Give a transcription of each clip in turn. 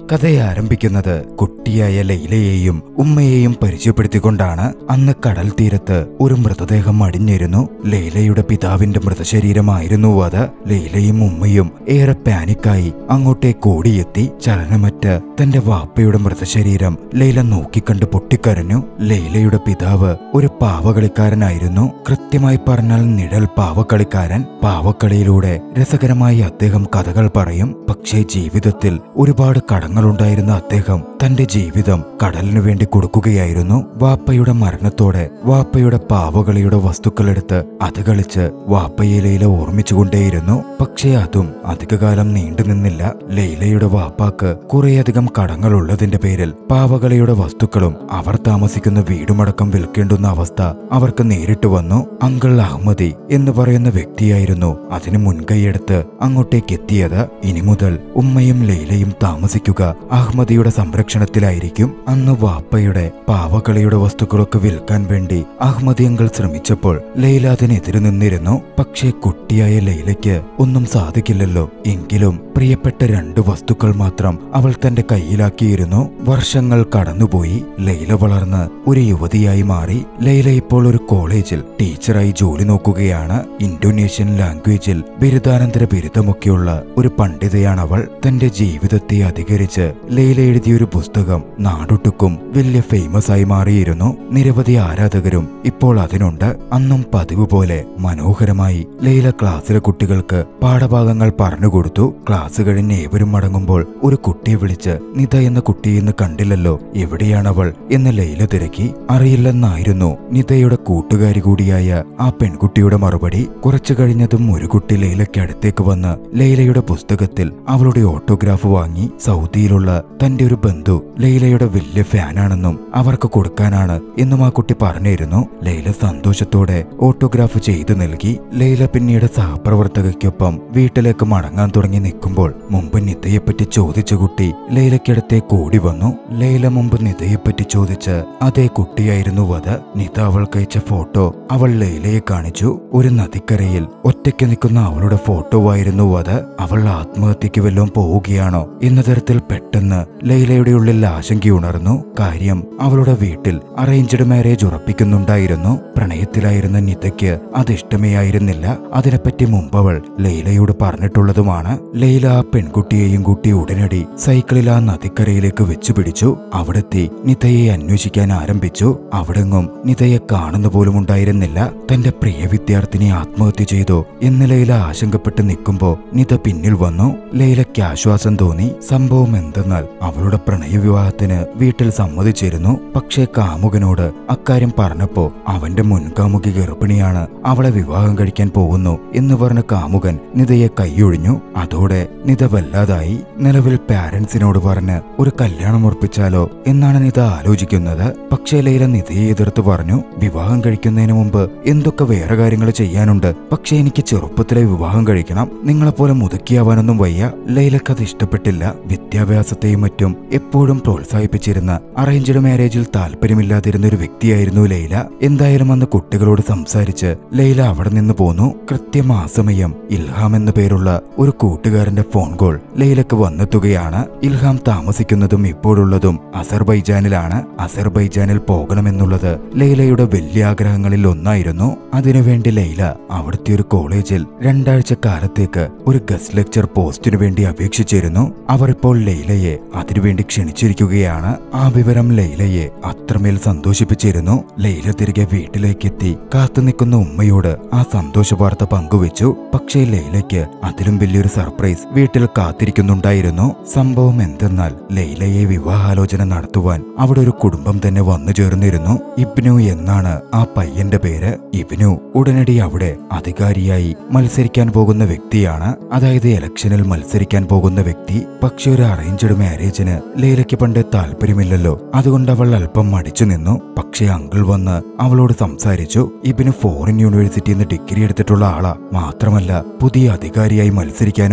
കഥയെ ആരംഭിക്കുന്നത് കുട്ടിയായ ലൈലയെയും ഉമ്മയെയും പരിചയപ്പെടുത്തിക്കൊണ്ടാണ് അന്ന് കടൽ തീരത്ത് ഒരു മൃതദേഹം അടിഞ്ഞിരുന്നു ലൈലയുടെ പിതാവിന്റെ മൃതശരീരമായിരുന്നു അത് ലൈലയും ഉമ്മയും ഏറെ പാനിക്കായി അങ്ങോട്ടേക്ക് ഓടിയെത്തി ചലനമറ്റ തന്റെ വാപ്പയുടെ മൃതശരീരം ലൈല നോക്കിക്കണ്ട് പൊട്ടിക്കരഞ്ഞു ലൈലയുടെ പിതാവ് ഒരു പാവകളിക്കാരനായിരുന്നു കൃത്യമായി പറഞ്ഞാൽ നിഴൽ പാവക്കളിക്കാരൻ പാവക്കളിയിലൂടെ രസകരമായി അദ്ദേഹം കഥകൾ പറയും പക്ഷേ ജീവിതത്തിൽ ഒരുപാട് കടങ്ങളുണ്ടായിരുന്ന അദ്ദേഹം തന്റെ ജീവിതം കടലിനു വേണ്ടി കൊടുക്കുകയായിരുന്നു വാപ്പയുടെ മരണത്തോടെ വാപ്പയുടെ പാവകളിയുടെ വസ്തുക്കളെടുത്ത് അത് കളിച്ച് വാപ്പയെ ലൈല ഓർമ്മിച്ചുകൊണ്ടേയിരുന്നു പക്ഷേ അതും അധികകാലം നീണ്ടുനിന്നില്ല ലൈലയുടെ വാപ്പാക്ക് കുറേയധികം കടങ്ങളുള്ളതിന്റെ പേരിൽ പാവകളിയുടെ വസ്തുക്കളും അവർ താമസിക്കുന്ന വീടുമടക്കം വിൽക്കേണ്ടുന്ന അവസ്ഥ അവർക്ക് നേരിട്ട് വന്നു അങ്കിൾ അഹമ്മദി എന്ന് പറയുന്ന വ്യക്തിയായിരുന്നു അതിന് മുൻകൈയെടുത്ത് അങ്ങോട്ടേക്ക് എത്തിയത് ഇനി മുതൽ ഉമ്മയും ലൈലയും താമസിക്കുക അഹമ്മദിയുടെ സംരക്ഷണത്തിലായിരിക്കും അന്ന് വാപ്പയുടെ പാവകളിയുടെ വസ്തുക്കളൊക്കെ വിൽക്കാൻ വേണ്ടി അഹമ്മദി അങ്കിൾ ശ്രമിച്ചപ്പോൾ ലൈല അതിനെതിരെ നിന്നിരുന്നു പക്ഷേ കുട്ടിയായ ലൈലയ്ക്ക് ഒന്നും സാധിക്കില്ലല്ലോ എങ്കിലും പ്രിയപ്പെട്ട രണ്ട് വസ്തുക്കൾ മാത്രം അവൾ തന്റെ കയ്യിലാക്കിയിരുന്നു വർഷങ്ങൾ കടന്നുപോയി ലൈല വളർന്ന് ഒരു യുവതിയായി മാറി ലൈല ഇപ്പോൾ ഒരു കോളേജിൽ ടീച്ചറായി ജോലി നോക്കുകയാണ് ഇന്തോനേഷ്യൻ ലാംഗ്വേജിൽ ബിരുദാനന്തര ബിരുദമൊക്കെയുള്ള ഒരു പണ്ഡിതയാണ് അവൾ തന്റെ ജീവിതത്തെ അധികരിച്ച് ലൈല എഴുതിയ ഒരു പുസ്തകം നാടൊട്ടുക്കും വലിയ ഫേമസ് ആയി മാറിയിരുന്നു നിരവധി ആരാധകരും ഇപ്പോൾ അതിനുണ്ട് അന്നും പതിവ് പോലെ മനോഹരമായി ലൈല ക്ലാസ്സിലെ കുട്ടികൾക്ക് പാഠഭാഗങ്ങൾ പറഞ്ഞുകൊടുത്തു ക്ലാസ് കഴിഞ്ഞ് ഏവരും മടങ്ങുമ്പോൾ ഒരു കുട്ടിയെ വിളിച്ച് നിത എന്ന കുട്ടിയെ ഇന്ന് കണ്ടില്ലല്ലോ എവിടെയാണവൾ എന്ന് ലൈല തിരക്കി അറിയില്ലെന്നായിരുന്നു നിതയുടെ കൂട്ടുകാരി കൂടിയായ ആ പെൺകുട്ടിയുടെ മറുപടി കുറച്ചു കഴിഞ്ഞതും ഒരു കുട്ടി ലൈലയ്ക്ക് അടുത്തേക്ക് വന്ന് ലൈലയുടെ പുസ്തകത്തിൽ അവളുടെ ഓട്ടോഗ്രാഫ് വാങ്ങി സൗദിയിലുള്ള തന്റെ ഒരു ബന്ധു ലൈലയുടെ വലിയ ഫാനാണെന്നും അവർക്ക് കൊടുക്കാനാണ് എന്നും ആ കുട്ടി പറഞ്ഞിരുന്നു ലൈല സന്തോഷത്തോടെ ഓട്ടോഗ്രാഫ് ചെയ്തു നൽകി ലൈല പിന്നീട് സഹപ്രവർത്തകയ്ക്കൊപ്പം വീട്ടിലേക്ക് മടങ്ങാൻ തുടങ്ങി നിൽക്കുമ്പോൾ മുമ്പ് നിതയെപ്പറ്റി ചോദിച്ച കുട്ടി ലൈലയ്ക്കടുത്തേക്ക് ഓടി വന്നു ലൈല മുമ്പ് നിതയെപ്പറ്റി ചോദിച്ച് അതേ കുട്ടിയായിരുന്നു അത് നിത അവൾക്ക് അയച്ച ഫോട്ടോ അവൾ ലൈലയെ കാണിച്ചു ഒരു നദിക്കരയിൽ ഒറ്റയ്ക്ക് നിൽക്കുന്ന അവളുടെ ഫോട്ടോ ആയിരുന്നു അത് അവൾ ആത്മഹത്യക്ക് വല്ലതും പോവുകയാണോ എന്ന തരത്തിൽ പെട്ടെന്ന് ലൈലയുടെ ഉള്ളിൽ ആശങ്കയുണർന്നു കാര്യം അവളുടെ വീട്ടിൽ അറേഞ്ച്ഡ് മാരേജ് ഉറപ്പിക്കുന്നുണ്ടായിരുന്നു പ്രണയത്തിലായിരുന്ന നിതയ്ക്ക് അത് ഇഷ്ടമേ ആയിരുന്നില്ല അതിനെപ്പറ്റി മുമ്പ് അവൾ ലൈലയോട് പറഞ്ഞിട്ടുള്ളതുമാണ് ലൈല ആ പെൺകുട്ടിയെയും കൂട്ടി ഉടനടി സൈക്കിളിൽ ആ നദിക്കരയിലേക്ക് വെച്ചു പിടിച്ചു അവിടെത്തി നിതയെ അന്വേഷിക്കാൻ ആരംഭിച്ചു അവിടെങ്ങും നിതയെ കാണുന്ന പോലും ഉണ്ടായിരുന്നില്ല തന്റെ പ്രിയ വിദ്യാർത്ഥിനി ആത്മഹത്യ ചെയ്തോ എന്ന് ലൈല ആശങ്കപ്പെട്ട് നിൽക്കുമ്പോ നിത പിന്നിൽ വന്നു ലൈലയ്ക്ക് ആശ്വാസം തോന്നി സംഭവം എന്തെന്നാൽ അവളുടെ പ്രണയവിവാഹത്തിന് വീട്ടിൽ സമ്മതിച്ചിരുന്നു പക്ഷേ കാമുകനോട് അക്കാര്യം പറഞ്ഞപ്പോ അവന്റെ മുൻകാമുകി ഗർഭിണിയാണ് അവളെ വിവാഹം കഴിക്കാൻ പോകുന്നു എന്ന് പറഞ്ഞ കാമുകൻ നിതയെ കൈയൊഴിഞ്ഞു അതോടെ നിത വല്ലാതായി നിലവിൽ പാരന്റ്സിനോട് പറഞ്ഞ് ഒരു കല്യാണം ഉറപ്പിച്ചാലോ എന്നാണ് നിത ആലോചിക്കുന്നത് പക്ഷേ ലൈല നിതയെ എതിർത്ത് പറഞ്ഞു വിവാഹം കഴിക്കുന്നതിന് മുമ്പ് എന്തൊക്കെ വേറെ കാര്യങ്ങൾ ചെയ്യാനുണ്ട് പക്ഷേ എനിക്ക് ചെറുപ്പത്തിലെ വിവാഹം കഴിക്കണം നിങ്ങളെപ്പോലെ മുതുക്കിയാവാനൊന്നും വയ്യ ലൈലക്ക് അത് ഇഷ്ടപ്പെട്ടില്ല വിദ്യാഭ്യാസത്തെയും മറ്റും എപ്പോഴും പ്രോത്സാഹിപ്പിച്ചിരുന്ന അറേഞ്ച്ഡ് മാരേജിൽ താല്പര്യമില്ലാതിരുന്ന ഒരു വ്യക്തിയായിരുന്നു ലൈല എന്തായാലും അന്ന് കുട്ടികളോട് സംസാരിച്ച് ലൈല അവിടെ നിന്ന് പോന്നു കൃത്യം ആ സമയം ഇൽഹാം എന്ന പേരുള്ള ഒരു കൂട്ടുകാരന്റെ ഫോൺ കോൾ ലൈലക്ക് വന്നെത്തുകയാണ് ഇൽഹാം താമസിക്കുന്നതും ഇപ്പോഴുള്ളതും അസർബൈജാനിലാണ് അസർബൈജാനിൽ പോകണമെന്നുള്ളത് ലൈലയുടെ വലിയ ആഗ്രഹങ്ങളിൽ ഒന്നായിരുന്നു അതിനുവേണ്ടി ലൈല അവിടുത്തെ ഒരു കോളേജിൽ രണ്ടാഴ്ച കാലത്തേക്ക് ഒരു ഗസ്റ്റ് ലെക്ചർ പോസ്റ്റിനു വേണ്ടി അപേക്ഷിച്ചിരുന്നു അവർ ഇപ്പോൾ ലൈലയെ അതിനുവേണ്ടി ക്ഷണിച്ചിരിക്കുകയാണ് ആ വിവരം ലൈലയെ അത്രമേൽ സന്തോഷിപ്പിച്ചിരുന്നു ലൈല തിരികെ വീട്ടിലേക്കെത്തി കാത്തുനിൽക്കുന്ന ഉമ്മയോട് ആ സന്തോഷ വാർത്ത പങ്കുവച്ചു പക്ഷേ ലൈലയ്ക്ക് അതിലും വലിയൊരു സർപ്രൈസ് വീട്ടിൽ കാത്തിരിക്കുന്നുണ്ടായിരുന്നു സംഭവം എന്തെന്നാൽ ലൈലയെ വിവാഹാലോചന നടത്തുവാൻ അവിടെ ഒരു കുടുംബം തന്നെ വന്നു ചേർന്നിരുന്നു ഇബ്നു എന്നാണ് ആ പയ്യന്റെ പേര് ഇബ്നു ഉടനടി അവിടെ അധികാരിയായി മത്സരിക്കാൻ പോകുന്ന വ്യക്തിയാണ് അതായത് ഇലക്ഷനിൽ മത്സരിക്കാൻ പോകുന്ന വ്യക്തി പക്ഷെ ഒരു അറേഞ്ച്ഡ് മാരേജിന് ലൈലയ്ക്ക് പണ്ട് താല്പര്യമില്ലല്ലോ അതുകൊണ്ട് അവൾ അല്പം മടിച്ചു നിന്നു പക്ഷേ അങ്കിൾ വന്ന് അവളോട് സംസാരിച്ചു ഇബിന് ഫോറിൻ യൂണിവേഴ്സിറ്റിയിൽ നിന്ന് ഡിഗ്രി എടുത്തിട്ടുള്ള ആളാ മാത്രമല്ല പുതിയ അധികാരിയായി മത്സരിക്കാനും പോകുന്നു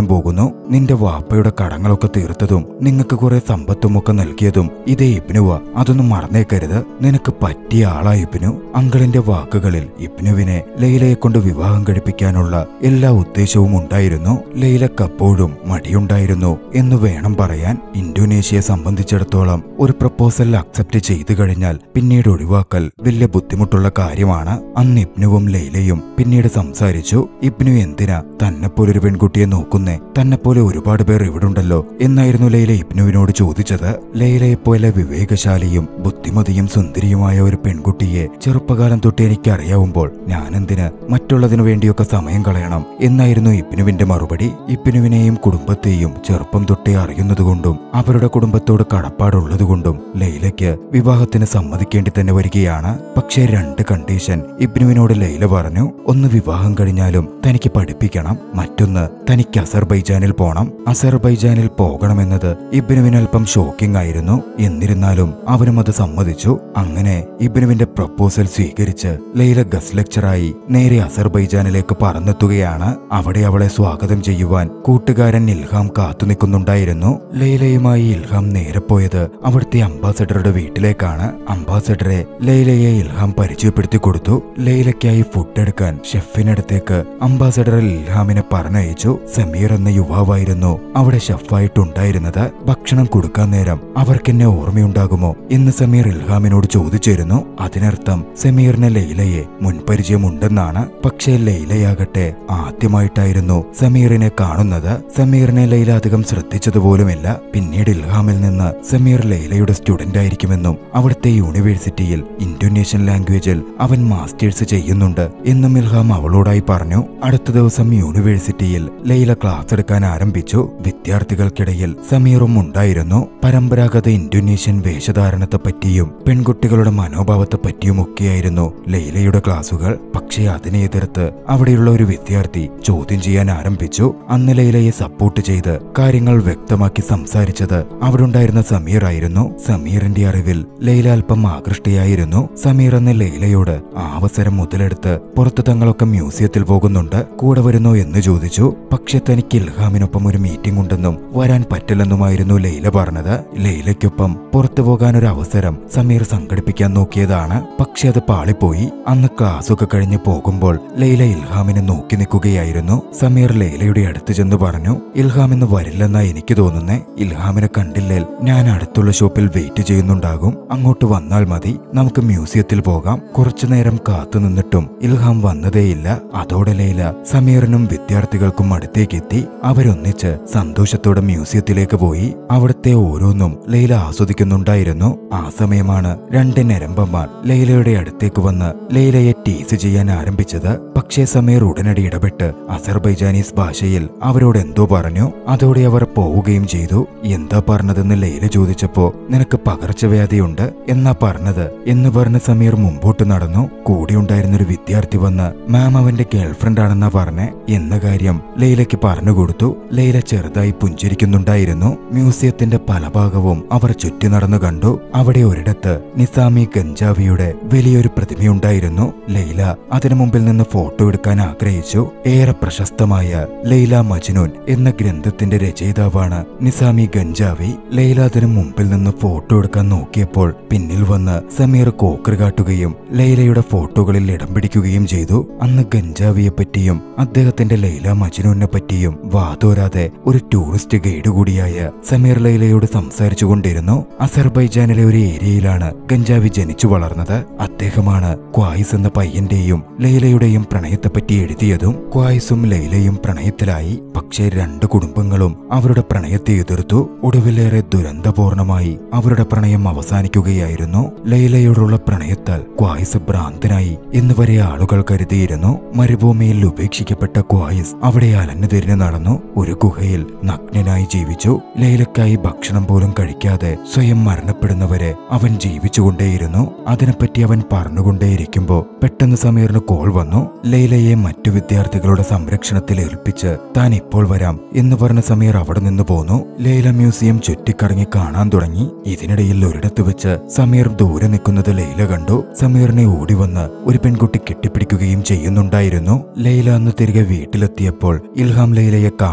പറയുന്നു നിന്റെ വാപ്പയുടെ കടങ്ങളൊക്കെ തീർത്തതും നിങ്ങൾക്ക് കുറെ സമ്പത്തും ഒക്കെ നൽകിയതും ഇതേ ഇബ്നുവ അതൊന്നും മറന്നേക്കരുത് നിനക്ക് പറ്റിയ ആളാ ഇബ്നു അങ്കിളിന്റെ വാക്കുകളിൽ ഇബ്നുവിനെ ലൈലയെ കൊണ്ട് വിവാഹം കഴിപ്പിക്കാനുള്ള എല്ലാ ഉദ്ദേശവും ഉണ്ടായിരുന്നു ലൈലക്കപ്പോഴും മടിയുണ്ടായിരുന്നു എന്ന് വേണം പറയാൻ ഇന്തോനേഷ്യയെ സംബന്ധിച്ചിടത്തോളം ഒരു പ്രപ്പോസൽ അക്സെപ്റ്റ് ചെയ്തു കഴിഞ്ഞാൽ പിന്നീട് ഒഴിവാക്കൽ വലിയ ബുദ്ധിമുട്ടുള്ള കാര്യമാണ് അന്ന് ഇബ്നുവും ലൈലയും പിന്നീട് സംസാരിച്ചു ഇബ്നു എന്തിനാ തന്നെപ്പോലൊരു പെൺകുട്ടിയെ നോക്കുന്നേ തന്നെപ്പോലെ ഒരുപാട് പേർ ഇവിടുണ്ടല്ലോ എന്നായിരുന്നു ലൈല ഇബ്നുവിനോട് ചോദിച്ചത് ലൈലയെപ്പോലെ വിവേകശാലിയും ബുദ്ധിമതിയും സുന്ദരിയുമായ ഒരു പെൺകുട്ടിയെ ചെറുപ്പകാലം തൊട്ട് എനിക്ക് അറിയാവുമ്പോൾ ഞാനെന്തിന് മറ്റുള്ളതിനു വേണ്ടിയൊക്കെ സമയം കളയണം എന്നായിരുന്നു ഇബ്നുവിന്റെ മറുപടി ഇബ്നുവിനെയും കുടുംബത്തെയും ചെറുപ്പം തൊട്ടേ അറിയുന്നതുകൊണ്ടും അവരുടെ കുടുംബത്തോട് കടപ്പാടുള്ളതുകൊണ്ടും ലൈലയ്ക്ക് വിവാഹത്തിന് സമ്മതിക്കേണ്ടി തന്നെ വരികയാണ് പക്ഷേ രണ്ട് കണ്ടീഷൻ ഇബ്നുവിനോട് ലൈല പറഞ്ഞു ഒന്ന് വിവാഹം കഴിഞ്ഞാലും തനിക്ക് പഠിപ്പിക്കണം മറ്റൊന്ന് തനിക്ക് അസർബൈജാനിൽ പോണം അസർബൈജാനിൽ പോകണമെന്നത് ഇബ്നുവിന് അല്പം ഷോക്കിംഗ് ആയിരുന്നു എന്നിരുന്നാലും അവനും അത് സമ്മതിച്ചു അങ്ങനെ ഇബ്നുവിന്റെ പ്രപ്പോസൽ സ്വീകരിച്ച് ലൈല ഗസ് ലെക്ചറായി നേരെ അസർബൈജാനിലേക്ക് പറന്നെത്തുകയാണ് അവിടെ അവളെ സ്വാഗതം ചെയ്യുവാൻ കൂട്ടുകാരൻ ഇൽഹാം കാത്തുനിൽക്കുന്നുണ്ടായിരുന്നു ലൈലയുമായി ഇൽഹാം നേരെ പോയത് അവിടുത്തെ അംബാസഡറുടെ വീട്ടിലേക്കാണ് അംബാസഡറെ ലൈലയെ ഇൽഹാം പരിചയപ്പെടുത്തി കൊടുത്തു ലൈലയ്ക്കായി ഫുഡ് എടുക്കാൻ ഷെഫിനടുത്തേക്ക് അംബാസഡർ ഇൽഹാമിനെ പറഞ്ഞയച്ചു സമീർ എന്ന യുവാവായിരുന്നു അവിടെ ഷെഫായിട്ടുണ്ടായിരുന്നത് ഭക്ഷണം കൊടുക്കാൻ നേരം അവർക്കെന്നെ ഓർമ്മയുണ്ടാകുമോ എന്ന് സമീർ ഇൽഹാമിനോട് ചോദിച്ചിരുന്നു അതിനർത്ഥം സമീറിന് ലൈലയെ മുൻപരിചയമുണ്ടെന്നാണ് പക്ഷേ ലൈലയാകട്ടെ ആദ്യമായിട്ടായിരുന്നു സമീറിനെ കാണുന്നത് സമീറിനെ ലൈല അധികം ശ്രദ്ധിച്ചതുപോലുമില്ല പിന്നീട് ഇൽഹാമിൽ നിന്ന് സമീർ ലൈലയുടെ സ്റ്റുഡന്റ് ആയിരിക്കുമെന്നും അവിടുത്തെ യൂണിവേഴ്സിറ്റിയിൽ ഇന്തോനേഷ്യൻ ലാംഗ്വേജിൽ അവൻ മാസ്റ്റേഴ്സ് ചെയ്യുന്നുണ്ട് എന്നും ഇൽഹാം അവളോടായി പറഞ്ഞു അടുത്ത ദിവസം യൂണിവേഴ്സിറ്റിയിൽ ലൈല ക്ലാസ് എടുക്കാൻ ആരംഭിച്ചു വിദ്യാർത്ഥികൾക്കിടയിൽ സമീറും ഉണ്ടായിരുന്നു പരമ്പരാഗത ഇന്തോനേഷ്യൻ വേഷധാരണത്തെ പറ്റിയും പെൺകുട്ടികളുടെ മനോഭാവത്തെ പറ്റിയും ഒക്കെയായിരുന്നു ലൈലയുടെ ക്ലാസുകൾ പക്ഷേ അതിനെ എതിർത്ത് അവിടെയുള്ള ഒരു വിദ്യാർത്ഥി ചോദ്യം ചെയ്യാൻ ആരംഭിച്ചു അന്ന് ലൈലയെ സപ്പോർട്ട് ചെയ്ത് കാര്യങ്ങൾ വ്യക്തമാക്കി സംസാരിച്ചത് അവിടെ ഉണ്ടായിരുന്ന സമീർ ആയിരുന്നു സമീറിന്റെ അറിവിൽ ലൈല അല്പം ആകൃഷ്ടയായിരുന്നു സമീർ എന്ന ലൈലയോട് ആ അവസരം മുതലെടുത്ത് പുറത്തു തങ്ങളൊക്കെ മ്യൂസിയത്തിൽ പോകുന്നുണ്ട് കൂടെ വരുന്നോ എന്ന് ചോദിച്ചു പക്ഷെ തനിക്ക് ഇൽഹാമിനൊപ്പം ഒരു മീറ്റിംഗ് ഉണ്ടെന്നും വരാൻ പറ്റില്ലെന്നുമായിരുന്നു ലൈല പറഞ്ഞത് ലൈലയ്ക്കൊപ്പം പുറത്തു പോകാൻ ഒരു അവസരം സമീർ സംഘടിപ്പിക്കാൻ നോക്കിയതാണ് പക്ഷെ അത് പാളിപ്പോയി അന്ന് ക്ലാസ്സൊക്കെ കഴിഞ്ഞ് പോകുമ്പോൾ ലൈല ഇൽഹാമിനെ നോക്കി നിൽക്കുകയായിരുന്നു സമീർ ലൈലയുടെ അടുത്ത് ചെന്ന് പറഞ്ഞു ഇൽഹാം ഇന്ന് വരില്ലെന്നാ എനിക്ക് തോന്നുന്നേ ഇൽഹാമിനെ കണ്ടില്ലേൽ ഞാൻ അടുത്തുള്ള ഷോപ്പിൽ വെയിറ്റ് ചെയ്യുന്നുണ്ടാകും അങ്ങോട്ട് വന്നാൽ മതി നമുക്ക് മ്യൂസിയത്തിൽ പോകാം കുറച്ചു നേരം കാത്തു നിന്നിട്ടും ഇൽഹാം വന്നതേയില്ല അതോടെ ലൈല സമീറിനും വിദ്യാർത്ഥികൾക്കും അടുത്തേക്കെത്തി അവരൊന്നിച്ച് സന്തോഷത്തോടെ മ്യൂസിയത്തിലേക്ക് പോയി അവിടുത്തെ ഓരോന്നും ലൈല ആസ്വദിക്കുന്നുണ്ടായിരുന്നു ആ സമയമാണ് രണ്ട് നരമ്പന്മാർ ലൈലയുടെ അടുത്തേക്ക് വന്ന് ലൈലയെ ടീസ് ചെയ്യാൻ ആരംഭിച്ചത് പക്ഷേ സമീർ ഉടനടി ഇടപെട്ട് അസർബൈജാനീസ് ഭാഷയിൽ അവരോട് എന്തോ പറഞ്ഞു അതോടെ അവർ പോവുകയും ചെയ്തു എന്താ പറഞ്ഞതെന്ന് ലൈല ചോദിച്ചപ്പോ നിനക്ക് പകർച്ചവ്യാധിയുണ്ട് എന്നാ പറഞ്ഞത് എന്ന് പറഞ്ഞ് സമീർ മുമ്പോട്ട് നടന്നു കൂടെയുണ്ടായിരുന്ന ഒരു വിദ്യാർത്ഥി വന്ന് മാം അവന്റെ ഗേൾഫ്രണ്ട് ആണെന്നാ പറഞ്ഞേ എന്ന കാര്യം ലൈലയ്ക്ക് പറഞ്ഞുകൊടുത്തു ലൈല ചെറുതായി പുഞ്ചിരിക്കുന്നുണ്ടായിരുന്നു മ്യൂസിയത്തിന്റെ പല ഭാഗവും അവർ ചുറ്റി നടന്നു കണ്ടു അവിടെ ഒരിടത്ത് നിസാമി ഗഞ്ചാവിയുടെ വലിയൊരു പ്രതിമയുണ്ടായിരുന്നു ലൈല അതിനു മുമ്പിൽ നിന്ന് ഫോട്ടോ എടുക്കാൻ ആഗ്രഹിച്ചു ഏറെ പ്രശസ്തമായ ലൈല മജ്നൂൻ എന്ന ഗ്രന്ഥത്തിന്റെ രചയിതാവാണ് നിസാമി ഗഞ്ചാവി ലൈല അതിനു മുമ്പിൽ നിന്ന് ഫോട്ടോ എടുക്കാൻ നോക്കിയപ്പോൾ പിന്നിൽ വന്ന് സമീർ കോക്കർ കാട്ടുകയും ലൈലയുടെ ഫോട്ടോകളിൽ ഇടം പിടിക്കുകയും ചെയ്തു അന്ന് ഗഞ്ചാവിയെ പറ്റിയും അദ്ദേഹത്തിന്റെ ലൈല മജ്നൂനെ പറ്റിയും വാതോരാതെ ഒരു ടൂറിസ്റ്റ് ഗൈഡ് കൂടിയായ സമീർ ലൈലയോട് സംസാരിച്ചു കൊണ്ടിരുന്നു അസർബൈജാനിലെ ഒരു ഏരിയയിലാണ് ഗഞ്ചാവി ജനിച്ചു വളർന്നത് അദ്ദേഹമാണ് ക്വായിസ് എന്ന പയ്യന്റെയും ലൈലയുടെയും പ്രണയത്തെപ്പറ്റി എഴുതിയതും ക്വായിസും ലൈലയും പ്രണയത്തിലായി പക്ഷേ രണ്ട് കുടുംബങ്ങളും അവരുടെ പ്രണയത്തെ എതിർത്തു ഒടുവിലേറെ ദുരന്തപൂർണമായി അവരുടെ പ്രണയം അവസാനിക്കുകയായിരുന്നു ലൈലയോടുള്ള പ്രണയത്താൽ ക്വായിസ് ഭ്രാന്തനായി എന്ന് വരെ ആളുകൾ കരുതിയിരുന്നു മരുഭൂമിയിൽ ഉപേക്ഷിക്കപ്പെട്ട ക്വായിസ് അവിടെ അലഞ്ഞു തിരിഞ്ഞു നടന്നു ഒരു ഗുഹയിൽ നഗ്നനായി ജീവിച്ചു ലൈലക്കായി ഭക്ഷണം പോലും കഴിക്കാതെ സ്വയം മരണപ്പെടുന്നവരെ അവൻ ജീവിച്ചുകൊണ്ടേയിരുന്നു അതിനെപ്പറ്റി അവൻ പറഞ്ഞുകൊണ്ടേയിരിക്കുമ്പോ പെട്ടെന്ന് സമീറിന് കോൾ വന്നു ലൈലയെ മറ്റു വിദ്യാർത്ഥികളുടെ സംരക്ഷണത്തിൽ ഏൽപ്പിച്ച് താൻ ഇപ്പോൾ വരാം എന്ന് പറഞ്ഞ സമീർ അവിടെ നിന്ന് പോന്നു ലൈല മ്യൂസിയം ചുറ്റിക്കറങ്ങി കാണാൻ തുടങ്ങി ഇതിനിടയിൽ ഒരിടത്ത് വെച്ച് സമീർ ദൂരെ നിൽക്കുന്നത് ലൈല കണ്ടു സമീറിനെ ഓടി വന്ന് ഒരു പെൺകുട്ടി കെട്ടിപ്പിടിക്കുകയും ചെയ്യുന്നുണ്ടായിരുന്നു ലൈല അന്ന് തിരികെ വീട്ടിലെത്തിയപ്പോൾ ഇൽഹാം ലൈലയെ കാണാൻ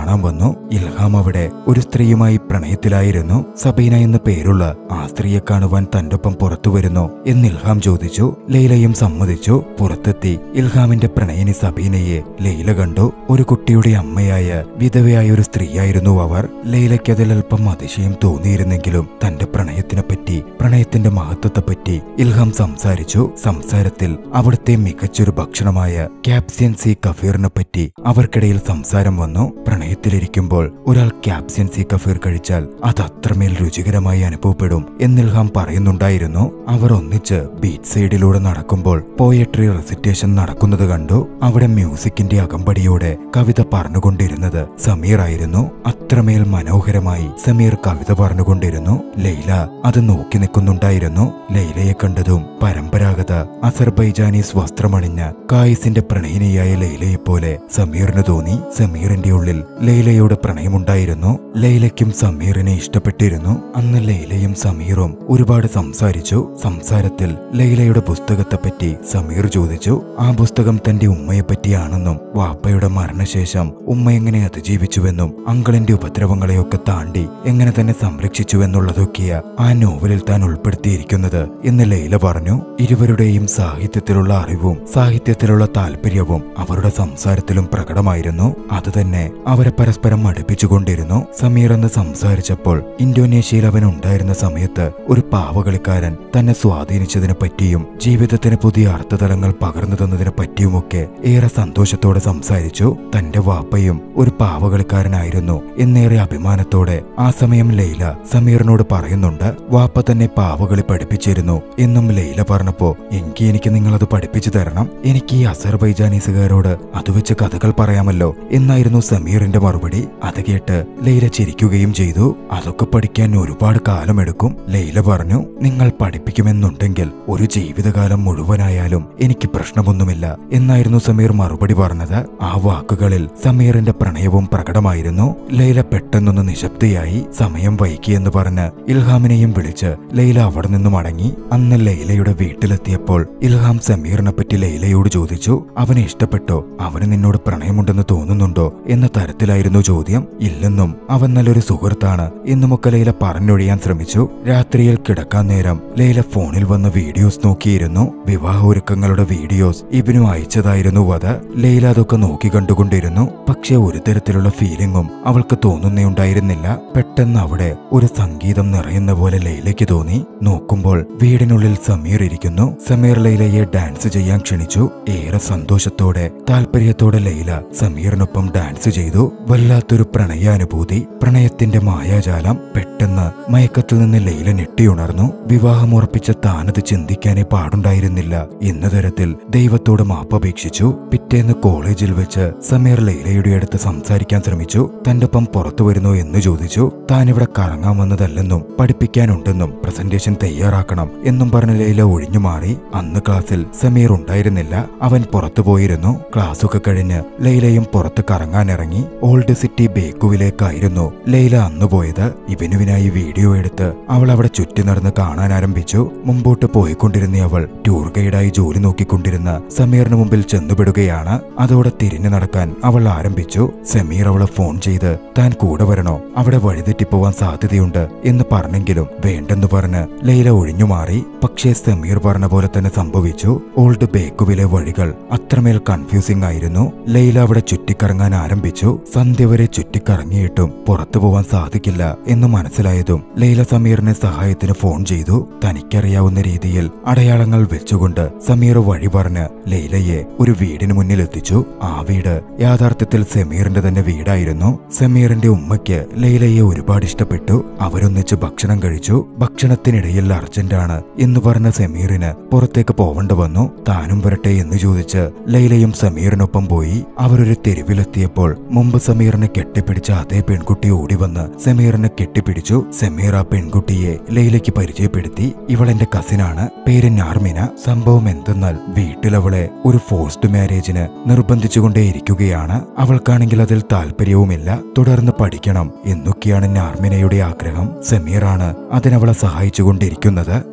കാണാൻ വന്നു ഇൽഹാം അവിടെ ഒരു സ്ത്രീയുമായി പ്രണയത്തിലായിരുന്നു സബീന എന്ന് പേരുള്ള ആ സ്ത്രീയെ കാണുവാൻ തന്റെ ഒപ്പം പുറത്തു വരുന്നു എന്ന് ഇൽഹാം ചോദിച്ചു ലൈലയും സമ്മതിച്ചു പുറത്തെത്തി ഇൽഹാമിന്റെ പ്രണയിനി സബീനയെ ലൈല കണ്ടു ഒരു കുട്ടിയുടെ അമ്മയായ വിധവയായ ഒരു സ്ത്രീയായിരുന്നു അവർ ലൈലയ്ക്ക് അതിൽ അല്പം അതിശയം തോന്നിയിരുന്നെങ്കിലും തന്റെ പ്രണയത്തിനെ പറ്റി പ്രണയത്തിന്റെ മഹത്വത്തെപ്പറ്റി ഇൽഹാം സംസാരിച്ചു സംസാരത്തിൽ അവിടുത്തെ മികച്ചൊരു ഭക്ഷണമായ ക്യാപ്സിയൻ സി കഫീറിനെ പറ്റി അവർക്കിടയിൽ സംസാരം വന്നു പ്രണയത്തിലിരിക്കുമ്പോൾ ഒരാൾ ക്യാപ്സിയൻ സി കഫീർ കഴിച്ചാൽ അത് അത്രമേൽ രുചികരമായി അനുഭവപ്പെടും എന്ന് ഇൽഹാം പറയുന്നുണ്ടായിരുന്നു അവർ ഒന്നിച്ച് ബീച്ച് സൈഡിലൂടെ നടക്കുമ്പോൾ പോയട്രി റെസിറ്റേഷൻ നടക്കുന്നത് കണ്ടു അവിടെ മ്യൂസിക്കിന്റെ അകമ്പടിയോടെ കവിത പറഞ്ഞുകൊണ്ടിരുന്നത് സമീർ ആയിരുന്നു അത്രമേൽ മനോഹരമായി സമീർ കവിത പറഞ്ഞുകൊണ്ടിരുന്നു ലൈല അത് നോക്കി നിൽക്കുന്നുണ്ടായിരുന്നു ലൈലയെ കണ്ടതും പരമ്പരാഗത അസർബൈജാനീസ് വസ്ത്രമണിഞ്ഞ കായിസിന്റെ പ്രണയിനിയായ ലൈലയെ പോലെ സമീറിന് തോന്നി സമീറിന്റെ ഉള്ളിൽ ലൈലയോട് പ്രണയമുണ്ടായിരുന്നു ലൈലയ്ക്കും സമീറിനെ ഇഷ്ടപ്പെട്ടിരുന്നു അന്ന് ലൈലയും സമീറും ഒരുപാട് സംസാരിച്ചു സംസാരത്തിൽ ലൈലയുടെ പുസ്തകത്തെപ്പറ്റി സമീർ ചോദിച്ചു ആ പുസ്തകം തന്റെ ഉമ്മയെ പറ്റിയാണെന്നും വാപ്പയുടെ മരണശേഷം ഉമ്മ എങ്ങനെ അതിജീവിച്ചുവെന്നും അങ്കിളിന്റെ ഉപദ്രവങ്ങളെയൊക്കെ താണ്ടി എങ്ങനെ തന്നെ സംരക്ഷിച്ചുവെന്നുള്ളതൊക്കെയാ ആ നോവലിൽ താൻ ഉൾപ്പെടുത്തിയിരിക്കുന്നത് എന്ന് ലൈല പറഞ്ഞു ഇരുവരുടെയും സാഹിത്യത്തിലുള്ള അറിവും സാഹിത്യത്തിലുള്ള താല്പര്യവും അവരുടെ സംസാരത്തിലും പ്രകടമായിരുന്നു അതുതന്നെ അവരെ പരസ്പരം അടുപ്പിച്ചുകൊണ്ടിരുന്നു സമീർ എന്ന് സംസാരിച്ചപ്പോൾ ഇന്തോനേഷ്യയിൽ അവൻ ഉണ്ടായിരുന്ന സമയത്ത് ഒരു പാവകളിക്കാരൻ തന്നെ സ്വാധീനിച്ചതിനെ പറ്റിയും ജീവിതത്തിന് പുതിയ അർത്ഥതലങ്ങൾ പകർന്നു തന്നതിനെ പറ്റിയുമൊക്കെ ഏറെ സന്തോഷത്തോടെ സംസാരിച്ചു തന്റെ വാപ്പയും ഒരു പാവകളിക്കാരനായിരുന്നു എന്നേറെ അഭിമാനത്തോടെ ആ സമയം ലൈല സമീറിനോട് പറയുന്നുണ്ട് വാപ്പ തന്നെ പാവകളി പഠിപ്പിച്ചിരുന്നു എന്നും ലൈല പറഞ്ഞപ്പോ എങ്കിൽ എനിക്ക് നിങ്ങളത് പഠിപ്പിച്ചു തരണം എനിക്ക് ഈ അസർബൈജാനീസുകാരോട് അത് വെച്ച് കഥകൾ പറയാമല്ലോ എന്നായിരുന്നു സമീറിന്റെ മറുപടി അത് കേട്ട് ലൈല ചിരിക്കുകയും ചെയ്തു അതൊക്കെ പഠിക്കാൻ ഒരുപാട് കാലമെടുക്കും ലൈല പറഞ്ഞു നിങ്ങൾ പഠിപ്പിക്കുമെന്നുണ്ടെങ്കിൽ ഒരു ജീവിതകാലം മുഴുവനായാലും എനിക്ക് പ്രശ്നമൊന്നുമില്ല എന്നായിരുന്നു സമീർ മറുപടി പറഞ്ഞത് ആ വാക്കുകളിൽ സമീറിന്റെ പ്രണയവും പ്രകടമായിരുന്നു ലൈല പെട്ടെന്നൊന്ന് നിശബ്ദയായി സമയം വൈകിയെന്ന് പറഞ്ഞ് ഇൽഹാമിനെയും വിളിച്ച് ലൈല അവിടെ നിന്ന് മടങ്ങി അന്ന് ലൈലയുടെ വീട്ടിലെത്തിയപ്പോൾ ഇൽഹാം സമീറിനെ പറ്റി ലൈലയോട് ചോദിച്ചു അവനെ ഇഷ്ടപ്പെട്ടോ അവന് നിന്നോട് പ്രണയമുണ്ടെന്ന് തോന്നുന്നുണ്ടോ എന്ന തരത്തിലായിരുന്നു ചോദ്യം ഇല്ലെന്നും അവൻ നല്ലൊരു സുഹൃത്താണ് എന്നുമൊക്കെ ലൈല പറഞ്ഞൊഴിയാൻ ശ്രമിച്ചു രാത്രിയിൽ കിടക്കാൻ നേരം ലൈല ഫോണിൽ വന്ന വീഡിയോസ് നോക്കിയിരുന്നു വിവാഹ ഒരുക്കങ്ങളുടെ വീഡിയോസ് ഇവനു അയച്ചതായിരുന്നു അത് ലൈല അതൊക്കെ നോക്കി കണ്ടുകൊണ്ടിരുന്നു പക്ഷെ ഒരു തരത്തിലുള്ള ഫീലിംഗും അവൾക്ക് തോന്നുന്നേയുണ്ടായിരുന്നില്ല പെട്ടെന്ന് അവിടെ ഒരു സംഗീതം നിറയുന്ന പോലെ ലൈലയ്ക്ക് തോന്നി നോക്കുമ്പോൾ വീടിനുള്ളിൽ സമീർ ഇരിക്കുന്നു സമീർ ലൈലയെ ഡാൻസ് ചെയ്യാൻ ക്ഷണിച്ചു ഏറെ സന്തോഷത്തോടെ താല്പര്യത്തോടെ ലൈല സമീറിനൊപ്പം ഡാൻസ് ചെയ്തു വല്ലാത്തൊരു പ്രണയാനുഭൂതി പ്രണയത്തിന്റെ മായാജാലം പെട്ടെന്ന് മയക്കത്തിൽ നിന്ന് ലൈല ഞെട്ടിയുണർന്നു വിവാഹമുറപ്പിച്ച താനത് ചിന്തിക്കാനേ പാടുണ്ടായിരുന്നില്ല എന്ന തരത്തിൽ ദൈവത്തോട് മാപ്പപേക്ഷിച്ചു പിറ്റേന്ന് കോളേജിൽ വെച്ച് സമീർ ലൈലയുടെ അടുത്ത് സംസാരിക്കാൻ ശ്രമിച്ചു തന്റെ ഒപ്പം പുറത്തു വരുന്നോ എന്ന് ചോദിച്ചു താൻ ഇവിടെ കറങ്ങാൻ വന്നതല്ലെന്നും പഠിപ്പിക്കാനുണ്ടെന്നും പ്രസന്റേഷൻ തയ്യാറാക്കണം എന്നും പറഞ്ഞ് ലൈല ഒഴിഞ്ഞു മാറി അന്ന് ക്ലാസ്സിൽ സമീർ ഉണ്ടായിരുന്നില്ല അവൻ പുറത്തു പോയിരുന്നു ക്ലാസ്സൊക്കെ കഴിഞ്ഞ് ലൈലയും പുറത്ത് കറങ്ങാനിറങ്ങി ഓൾഡ് സിറ്റി ബേക്കുവിലേക്കായിരുന്നു ലൈല അന്ന് പോയത് ഇവനുവിനായി വീഡിയോ എടുത്ത് അവൾ അവിടെ ചുറ്റി നടന്ന് കാണാൻ ആരംഭിച്ചു മുമ്പോട്ട് പോയിക്കൊണ്ടിരുന്ന അവൾ ടൂർ ഗൈഡായി ജോലി നോക്കിക്കൊണ്ടിരുന്ന സമീറിന് മുമ്പിൽ ചെന്നുപെടുകയാണ് അതോടെ തിരിഞ്ഞു നടക്കാൻ അവൾ ആരംഭിച്ചു സമീർ അവളെ ഫോൺ ചെയ്ത് താൻ കൂടെ വരണോ അവിടെ വഴിതെറ്റിപ്പോവാൻ സാധ്യതയുണ്ട് എന്ന് പറഞ്ഞെങ്കിലും വേണ്ടെന്ന് പറഞ്ഞ് ലൈല ഒഴിഞ്ഞു മാറി പക്ഷേ സമീർ പറഞ്ഞ പോലെ തന്നെ സംഭവിച്ചു ഓൾഡ് ബേക്കുവിലെ വഴികൾ അത്രമേൽ കൺഫ്യൂസിംഗ് ആയിരുന്നു ലൈല അവിടെ ചുറ്റിക്കറങ്ങാൻ ആരംഭിച്ചു സന്ധ്യ വരെ ചുറ്റിക്കറങ്ങിയിട്ടും പുറത്തു പോവാൻ സാധിക്കില്ല എന്ന് മനസ്സിലായതും ലൈല സമീറിനെ സഹായത്തിന് ഫോൺ ചെയ്തു തനിക്കറിയാവുന്ന രീതിയിൽ അടയാളങ്ങൾ വെച്ചുകൊണ്ട് സമീർ വഴി പറഞ്ഞ് ലൈലയെ ഒരു വീടിന് മുന്നിൽ എത്തിച്ചു ആ വീട് യാഥാർത്ഥ്യത്തിൽ സമീറിന്റെ തന്നെ വീടായിരുന്നു സമീറിന്റെ ഉമ്മയ്ക്ക് ലൈലയെ ഒരുപാട് ഇഷ്ടപ്പെട്ടു അവരൊന്നിച്ച് ഭക്ഷണം കഴിച്ചു ഭക്ഷണത്തിനിടയിൽ അർജന്റാണ് എന്ന് പറഞ്ഞ സമീറിന് പുറത്തേക്ക് പോവേണ്ട വന്നു താനും വരട്ടെ എന്ന് ചോദിച്ച് ലൈലയും സമീറിനൊപ്പം പോയി അവരൊരു തെരുവിലെത്തിയപ്പോൾ മുമ്പ് സമീറിനെ കെട്ടിപ്പിടിച്ച അതേ പെൺകുട്ടി ഓടി വന്ന് സമീറിനെ കെട്ടിപ്പിടിച്ചു സമീർ ആ പെൺകുട്ടിയെ ലൈലയ്ക്ക് പരിചയപ്പെടുത്തി ഇവളെന്റെ കസിനാണ് പേര് നാർമിന സംഭവം എന്തെന്നാൽ വീട്ടിൽ അവളെ ഒരു ഫോഴ്സ്ഡ് മാരേജിന് നിർബന്ധിച്ചുകൊണ്ടേയിരിക്കുകയാണ് അവൾക്കാണെങ്കിൽ അതിൽ താല്പര്യവുമില്ല തുടർന്ന് പഠിക്കണം എന്നൊക്കെയാണ് നാർമിനയുടെ ആഗ്രഹം സമീറാണ് അതിനവളെ സഹായിച്ചുകൊണ്ടിരിക്കുന്നത് നിലവിൽ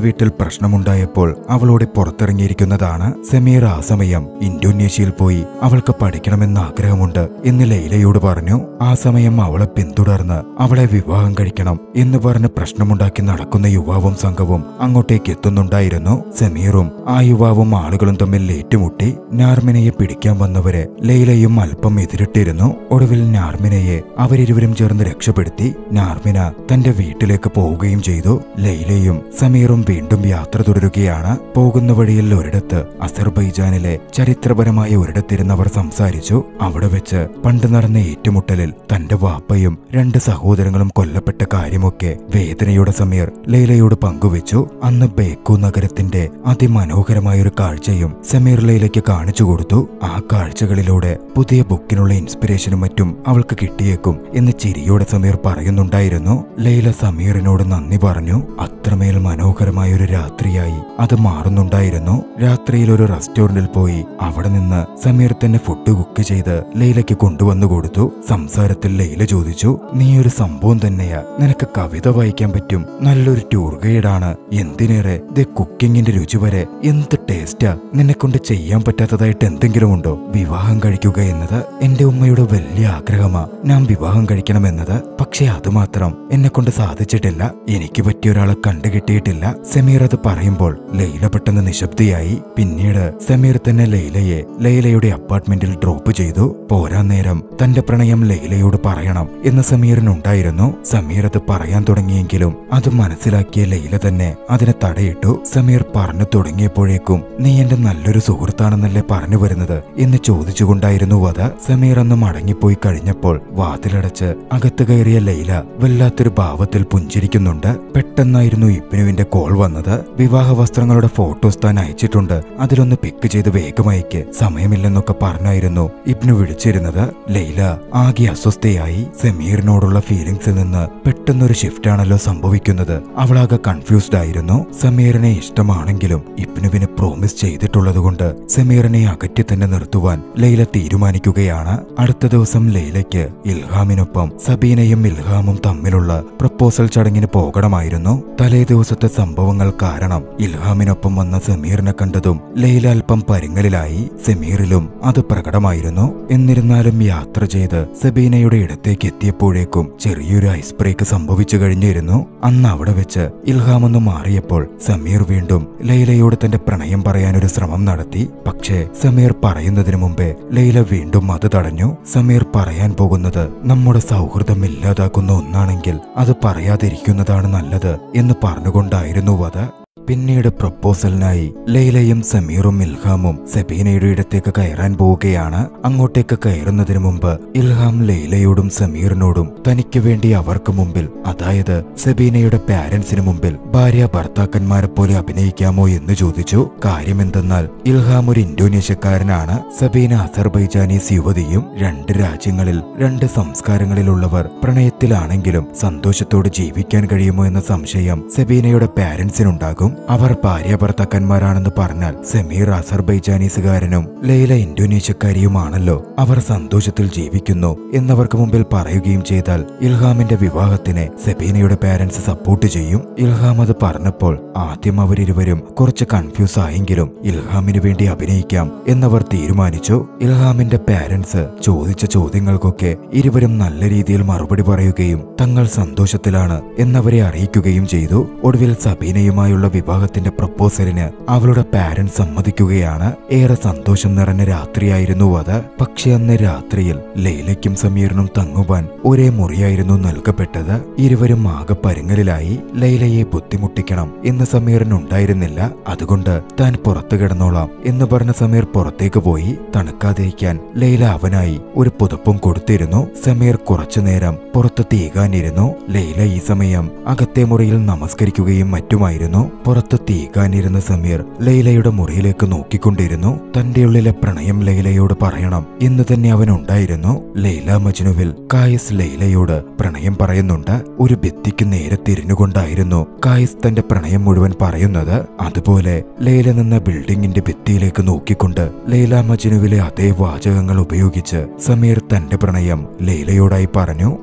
വീട്ടിൽ പ്രശ്നമുണ്ടായപ്പോൾ അവളോട് പുറത്തിറങ്ങിയിരിക്കുന്നതാണ് സമീർ ആ സമയം ഇന്തോനേഷ്യയിൽ പോയി അവൾക്ക് പഠിക്കണമെന്ന് ആഗ്രഹമുണ്ട് എന്ന് ലൈലയോട് പറഞ്ഞു ആ സമയം അവളെ പിന്തുടർന്ന് അവളെ വിവാഹം കഴിക്കണം എന്ന് പറഞ്ഞ് പ്രശ്നമുണ്ടാക്കി നടക്കുന്ന യുവാവും സംഘവും അങ്ങോട്ടേക്ക് എത്തുന്നുണ്ടായിരുന്നു സമീറും ആ യുവാവും ആളുകളും തമ്മിൽ ഏറ്റുമുട്ടി നാർമിനയെ പിടിക്കാൻ വന്നവരെ ലൈലയും അല്പം എതിരിട്ടിരുന്നു ഒടുവിൽ നാർമിനയെ അവരിരുവരും ചേർന്ന് രക്ഷപ്പെടുത്തി നാർമിന തന്റെ വീട്ടിലേക്ക് പോവുകയും ചെയ്തു ലൈലയും സമീറും വീണ്ടും യാത്ര തുടരുകയാണ് പോകുന്ന വഴിയിൽ ഒരിടത്ത് അസർബൈജാനിലെ ചരിത്രപരമായ ഒരിടത്തിരുന്നവർ സംസാരിച്ചു അവിടെ വെച്ച് പണ്ട് നടന്ന ഏറ്റുമുട്ടലിൽ തന്റെ വാപ്പയും രണ്ട് സഹോദരങ്ങളും കൊല്ലപ്പെട്ട കാര്യമൊക്കെ വേദനയുടെ സമീർ ലൈലയോട് പങ്കുവെച്ചു അന്ന് ബേക്കു നഗരത്തിന്റെ അതിമനോഹരമായ ഒരു കാഴ്ചയും സമീർ ലൈലയ്ക്ക് കാണിച്ചു കൊടുത്തു ആ കാഴ്ചകളിലൂടെ പുതിയ ബുക്കിനുള്ള ഇൻസ്പിറേഷനും മറ്റും അവൾക്ക് കിട്ടിയേക്കും എന്ന് ചിരിയോടെ സമീർ പറയുന്നുണ്ടായിരുന്നു ലൈല സമീറിനോട് നന്ദി പറഞ്ഞു അത്രമേൽ മനോഹരമായ ഒരു രാത്രിയായി അത് മാറുന്നുണ്ടായിരുന്നു രാത്രിയിൽ ഒരു റെസ്റ്റോറന്റിൽ പോയി അവിടെ നിന്ന് സമീർ തന്നെ ഫുഡ് കുക്ക് ചെയ്ത് ലൈലയ്ക്ക് കൊണ്ടുവന്നു കൊടുത്തു സംസാരത്തിൽ ലൈല ചോദിച്ചു നീ ഒരു സംഭവം തന്നെയാ നിനക്ക് കവിത വായിക്കാൻ പറ്റും നല്ലൊരു ടൂർ ഗൈഡാണ് എന്തിനേറെ ദേ കുക്കിങ്ങിന്റെ രുചി വരെ എന്ത് ടേസ്റ്റാ നിന്നെ കൊണ്ട് ചെയ്യാൻ പറ്റാത്തതായിട്ട് എന്തെങ്കിലും ഉണ്ടോ വിവാഹം കഴിക്കുക എന്നത് എന്റെ ഉമ്മയുടെ വലിയ ആഗ്രഹമാ ഞാൻ വിവാഹം കഴിക്കണമെന്നത് പക്ഷെ അതുമാത്രം എന്നെ കൊണ്ട് സാധിച്ചിട്ടില്ല എനിക്ക് പറ്റിയ ഒരാളെ കണ്ടുകിട്ടിയിട്ടില്ല സമീർ അത് പറയുമ്പോൾ ലൈല പെട്ടെന്ന് നിശബ്ദയായി പിന്നീട് സമീർ തന്നെ ലൈലയെ ലൈലയുടെ അപ്പാർട്ട്മെന്റിൽ ഡ്രോപ്പ് ചെയ്തു പോരാൻ നേരം തന്റെ പ്രണയം ലൈലയോട് പറയണം എന്ന് സമീറിനുണ്ടായിരുന്നു സമീർ അത് പറയാൻ തുടങ്ങിയെങ്കിലും അത് മനസ്സിലാക്കിയ ലൈല തന്നെ അതിനെ തടയിട്ടു സമീർ പറഞ്ഞു തുടങ്ങിയപ്പോഴേക്കും നീ എന്റെ നല്ലൊരു സുഹൃത്താണെന്നല്ലേ പറഞ്ഞു വരുന്നത് എന്ന് ചോദിച്ചുകൊണ്ടായിരുന്നു അത് സമീർ അന്ന് മടങ്ങിപ്പോയി കഴിഞ്ഞപ്പോൾ വാതിലടച്ച് അകത്ത് കയറിയ ലൈല വല്ലാത്തൊരു ഭാവത്തിൽ പുഞ്ചിരിക്കുന്നുണ്ട് പെട്ടെന്നായിരുന്നു ഇബ്നുവിന്റെ കോൾ വന്നത് വിവാഹ വസ്ത്രങ്ങളുടെ ഫോട്ടോസ് താൻ അയച്ചിട്ടുണ്ട് അതിലൊന്ന് പിക്ക് ചെയ്ത് വേഗം അയക്ക് സമയമില്ലെന്നൊക്കെ പറഞ്ഞായിരുന്നു ഇബ്നു വിളിച്ചിരുന്നത് ലൈല ആകെ അസ്വസ്ഥയായി സമീറിനോടുള്ള ഫീലിംഗ്സിൽ നിന്ന് പെട്ടെന്നൊരു ഷിഫ്റ്റാണല്ലോ സംഭവിക്കുന്നത് അവളാകെ കൺഫ്യൂസ്ഡ് ആയിരുന്നു സമീറിനെ ഇഷ്ടമാണെങ്കിലും ഇബ്നുവിന് പ്രോമിസ് ചെയ്തിട്ടുള്ളതുകൊണ്ട് സമീറിനെ അകറ്റി തന്നെ നിർത്തുവാൻ ലൈല തീരുമാനിക്കുകയാണ് അടുത്ത ദിവസം ലൈലയ്ക്ക് ഇൽഹാമിനൊപ്പം സബീനയും ഇൽഹാമും തമ്മിലുള്ള പ്രപ്പോസൽ ചടങ്ങിന് പോകണമായിരുന്നു തലേ ദിവസത്തെ സംഭവങ്ങൾ കാരണം ഇൽഹാമിനൊപ്പം വന്ന സമീറിനെ കണ്ടതും ലൈല അല്പം പരിങ്ങലിലായി സമീറിലും അത് പ്രകടമായിരുന്നു എന്നിരുന്നാലും യാത്ര ചെയ്ത് സബീനയുടെ ഇടത്തേക്ക് എത്തിയപ്പോഴേക്കും ചെറിയൊരു ഐസ് ബ്രേക്ക് സംഭവിച്ചു കഴിഞ്ഞിരുന്നു അന്ന് അവിടെ വെച്ച് ഇൽഹാം ഒന്ന് മാറിയപ്പോൾ സമീർ വീണ്ടും ലൈലയോട് തന്റെ പ്രണയം പറയാനൊരു ശ്രമം നടത്തി പക്ഷേ സമീർ പറയുന്നതിന് മുമ്പേ ലൈല വീണ്ടും അത് തടഞ്ഞു സമീർ പറയാൻ പോകുന്നത് നമ്മുടെ സൗഹൃദം ഇല്ലാതാക്കുന്ന ഒന്നാണെങ്കിൽ അത് പറയാതിരിക്കുന്നതാണ് നല്ലത് എന്ന് പറഞ്ഞുകൊണ്ടായിരുന്നു അത് പിന്നീട് പ്രപ്പോസലിനായി ലൈലയും സമീറും ഇൽഹാമും സബീനയുടെ ഇടത്തേക്ക് കയറാൻ പോവുകയാണ് അങ്ങോട്ടേക്ക് കയറുന്നതിന് മുമ്പ് ഇൽഹാം ലൈലയോടും സമീറിനോടും തനിക്ക് വേണ്ടി അവർക്ക് മുമ്പിൽ അതായത് സബീനയുടെ പാരന്റ്സിന് മുമ്പിൽ ഭാര്യ ഭർത്താക്കന്മാരെ പോലെ അഭിനയിക്കാമോ എന്ന് ചോദിച്ചു കാര്യമെന്തെന്നാൽ ഇൽഹാം ഒരു ഇന്തോനേഷ്യക്കാരനാണ് സബീന അസർബൈജാനീസ് യുവതിയും രണ്ട് രാജ്യങ്ങളിൽ രണ്ട് സംസ്കാരങ്ങളിലുള്ളവർ പ്രണയത്തിലാണെങ്കിലും സന്തോഷത്തോടെ ജീവിക്കാൻ കഴിയുമോ എന്ന സംശയം സബീനയുടെ പാരന്റ്സിനുണ്ടാകും അവർ ഭാര്യ ഭർത്താക്കന്മാരാണെന്ന് പറഞ്ഞാൽ സമീർ അസർബൈജാനീസുകാരനും ലൈല ഇന്തോനേഷ്യക്കാരിയുമാണല്ലോ അവർ സന്തോഷത്തിൽ ജീവിക്കുന്നു എന്നവർക്ക് മുമ്പിൽ പറയുകയും ചെയ്താൽ ഇൽഹാമിന്റെ വിവാഹത്തിനെ സബീനയുടെ പാരന്റ്സ് സപ്പോർട്ട് ചെയ്യും ഇൽഹാം അത് പറഞ്ഞപ്പോൾ ആദ്യം അവരിരുവരും കുറച്ച് കൺഫ്യൂസ് ആയെങ്കിലും ഇൽഹാമിന് വേണ്ടി അഭിനയിക്കാം എന്നവർ തീരുമാനിച്ചു ഇൽഹാമിന്റെ പാരന്റ്സ് ചോദിച്ച ചോദ്യങ്ങൾക്കൊക്കെ ഇരുവരും നല്ല രീതിയിൽ മറുപടി പറയുകയും തങ്ങൾ സന്തോഷത്തിലാണ് എന്നവരെ അറിയിക്കുകയും ചെയ്തു ഒടുവിൽ സബീനയുമായുള്ള വിവാഹത്തിന്റെ പ്രപ്പോസലിന് അവളുടെ പാരന്റ്സ് സമ്മതിക്കുകയാണ് ഏറെ സന്തോഷം നിറഞ്ഞ രാത്രിയായിരുന്നു അത് പക്ഷെ അന്ന് രാത്രിയിൽ ലൈലയ്ക്കും സമീറിനും തങ്ങുവാൻ ഒരേ മുറിയായിരുന്നു നൽകപ്പെട്ടത് ഇരുവരും ആകെ പരുങ്ങലിലായി ലൈലയെ ബുദ്ധിമുട്ടിക്കണം എന്ന് സമീറിനുണ്ടായിരുന്നില്ല അതുകൊണ്ട് താൻ പുറത്തു കിടന്നോളാം എന്ന് പറഞ്ഞ സമീർ പുറത്തേക്ക് പോയി തണുക്കാതിരിക്കാൻ ലൈല അവനായി ഒരു പുതപ്പും കൊടുത്തിരുന്നു സമീർ കുറച്ചുനേരം പുറത്ത് തീകാനിരുന്നു ലൈല ഈ സമയം അകത്തെ മുറിയിൽ നമസ്കരിക്കുകയും മറ്റുമായിരുന്നു പുറത്ത് തീകാനിരുന്ന സമീർ ലൈലയുടെ മുറിയിലേക്ക് നോക്കിക്കൊണ്ടിരുന്നു തന്റെ ഉള്ളിലെ പ്രണയം ലൈലയോട് പറയണം എന്ന് തന്നെ അവൻ ഉണ്ടായിരുന്നു ലൈല മജ്നുവിൽ കായസ് ലൈലയോട് പ്രണയം പറയുന്നുണ്ട് ഒരു ഭിത്തിക്ക് നേരെ തിരിഞ്ഞുകൊണ്ടായിരുന്നു കായസ് തന്റെ പ്രണയം മുഴുവൻ പറയുന്നത് അതുപോലെ ലൈല നിന്ന ബിൽഡിങ്ങിന്റെ ഭിത്തിയിലേക്ക് നോക്കിക്കൊണ്ട് ലൈല മജ്നുവിലെ അതേ വാചകങ്ങൾ ഉപയോഗിച്ച് സമീർ തന്റെ പ്രണയം ലൈലയോടായി പറഞ്ഞു ലൈല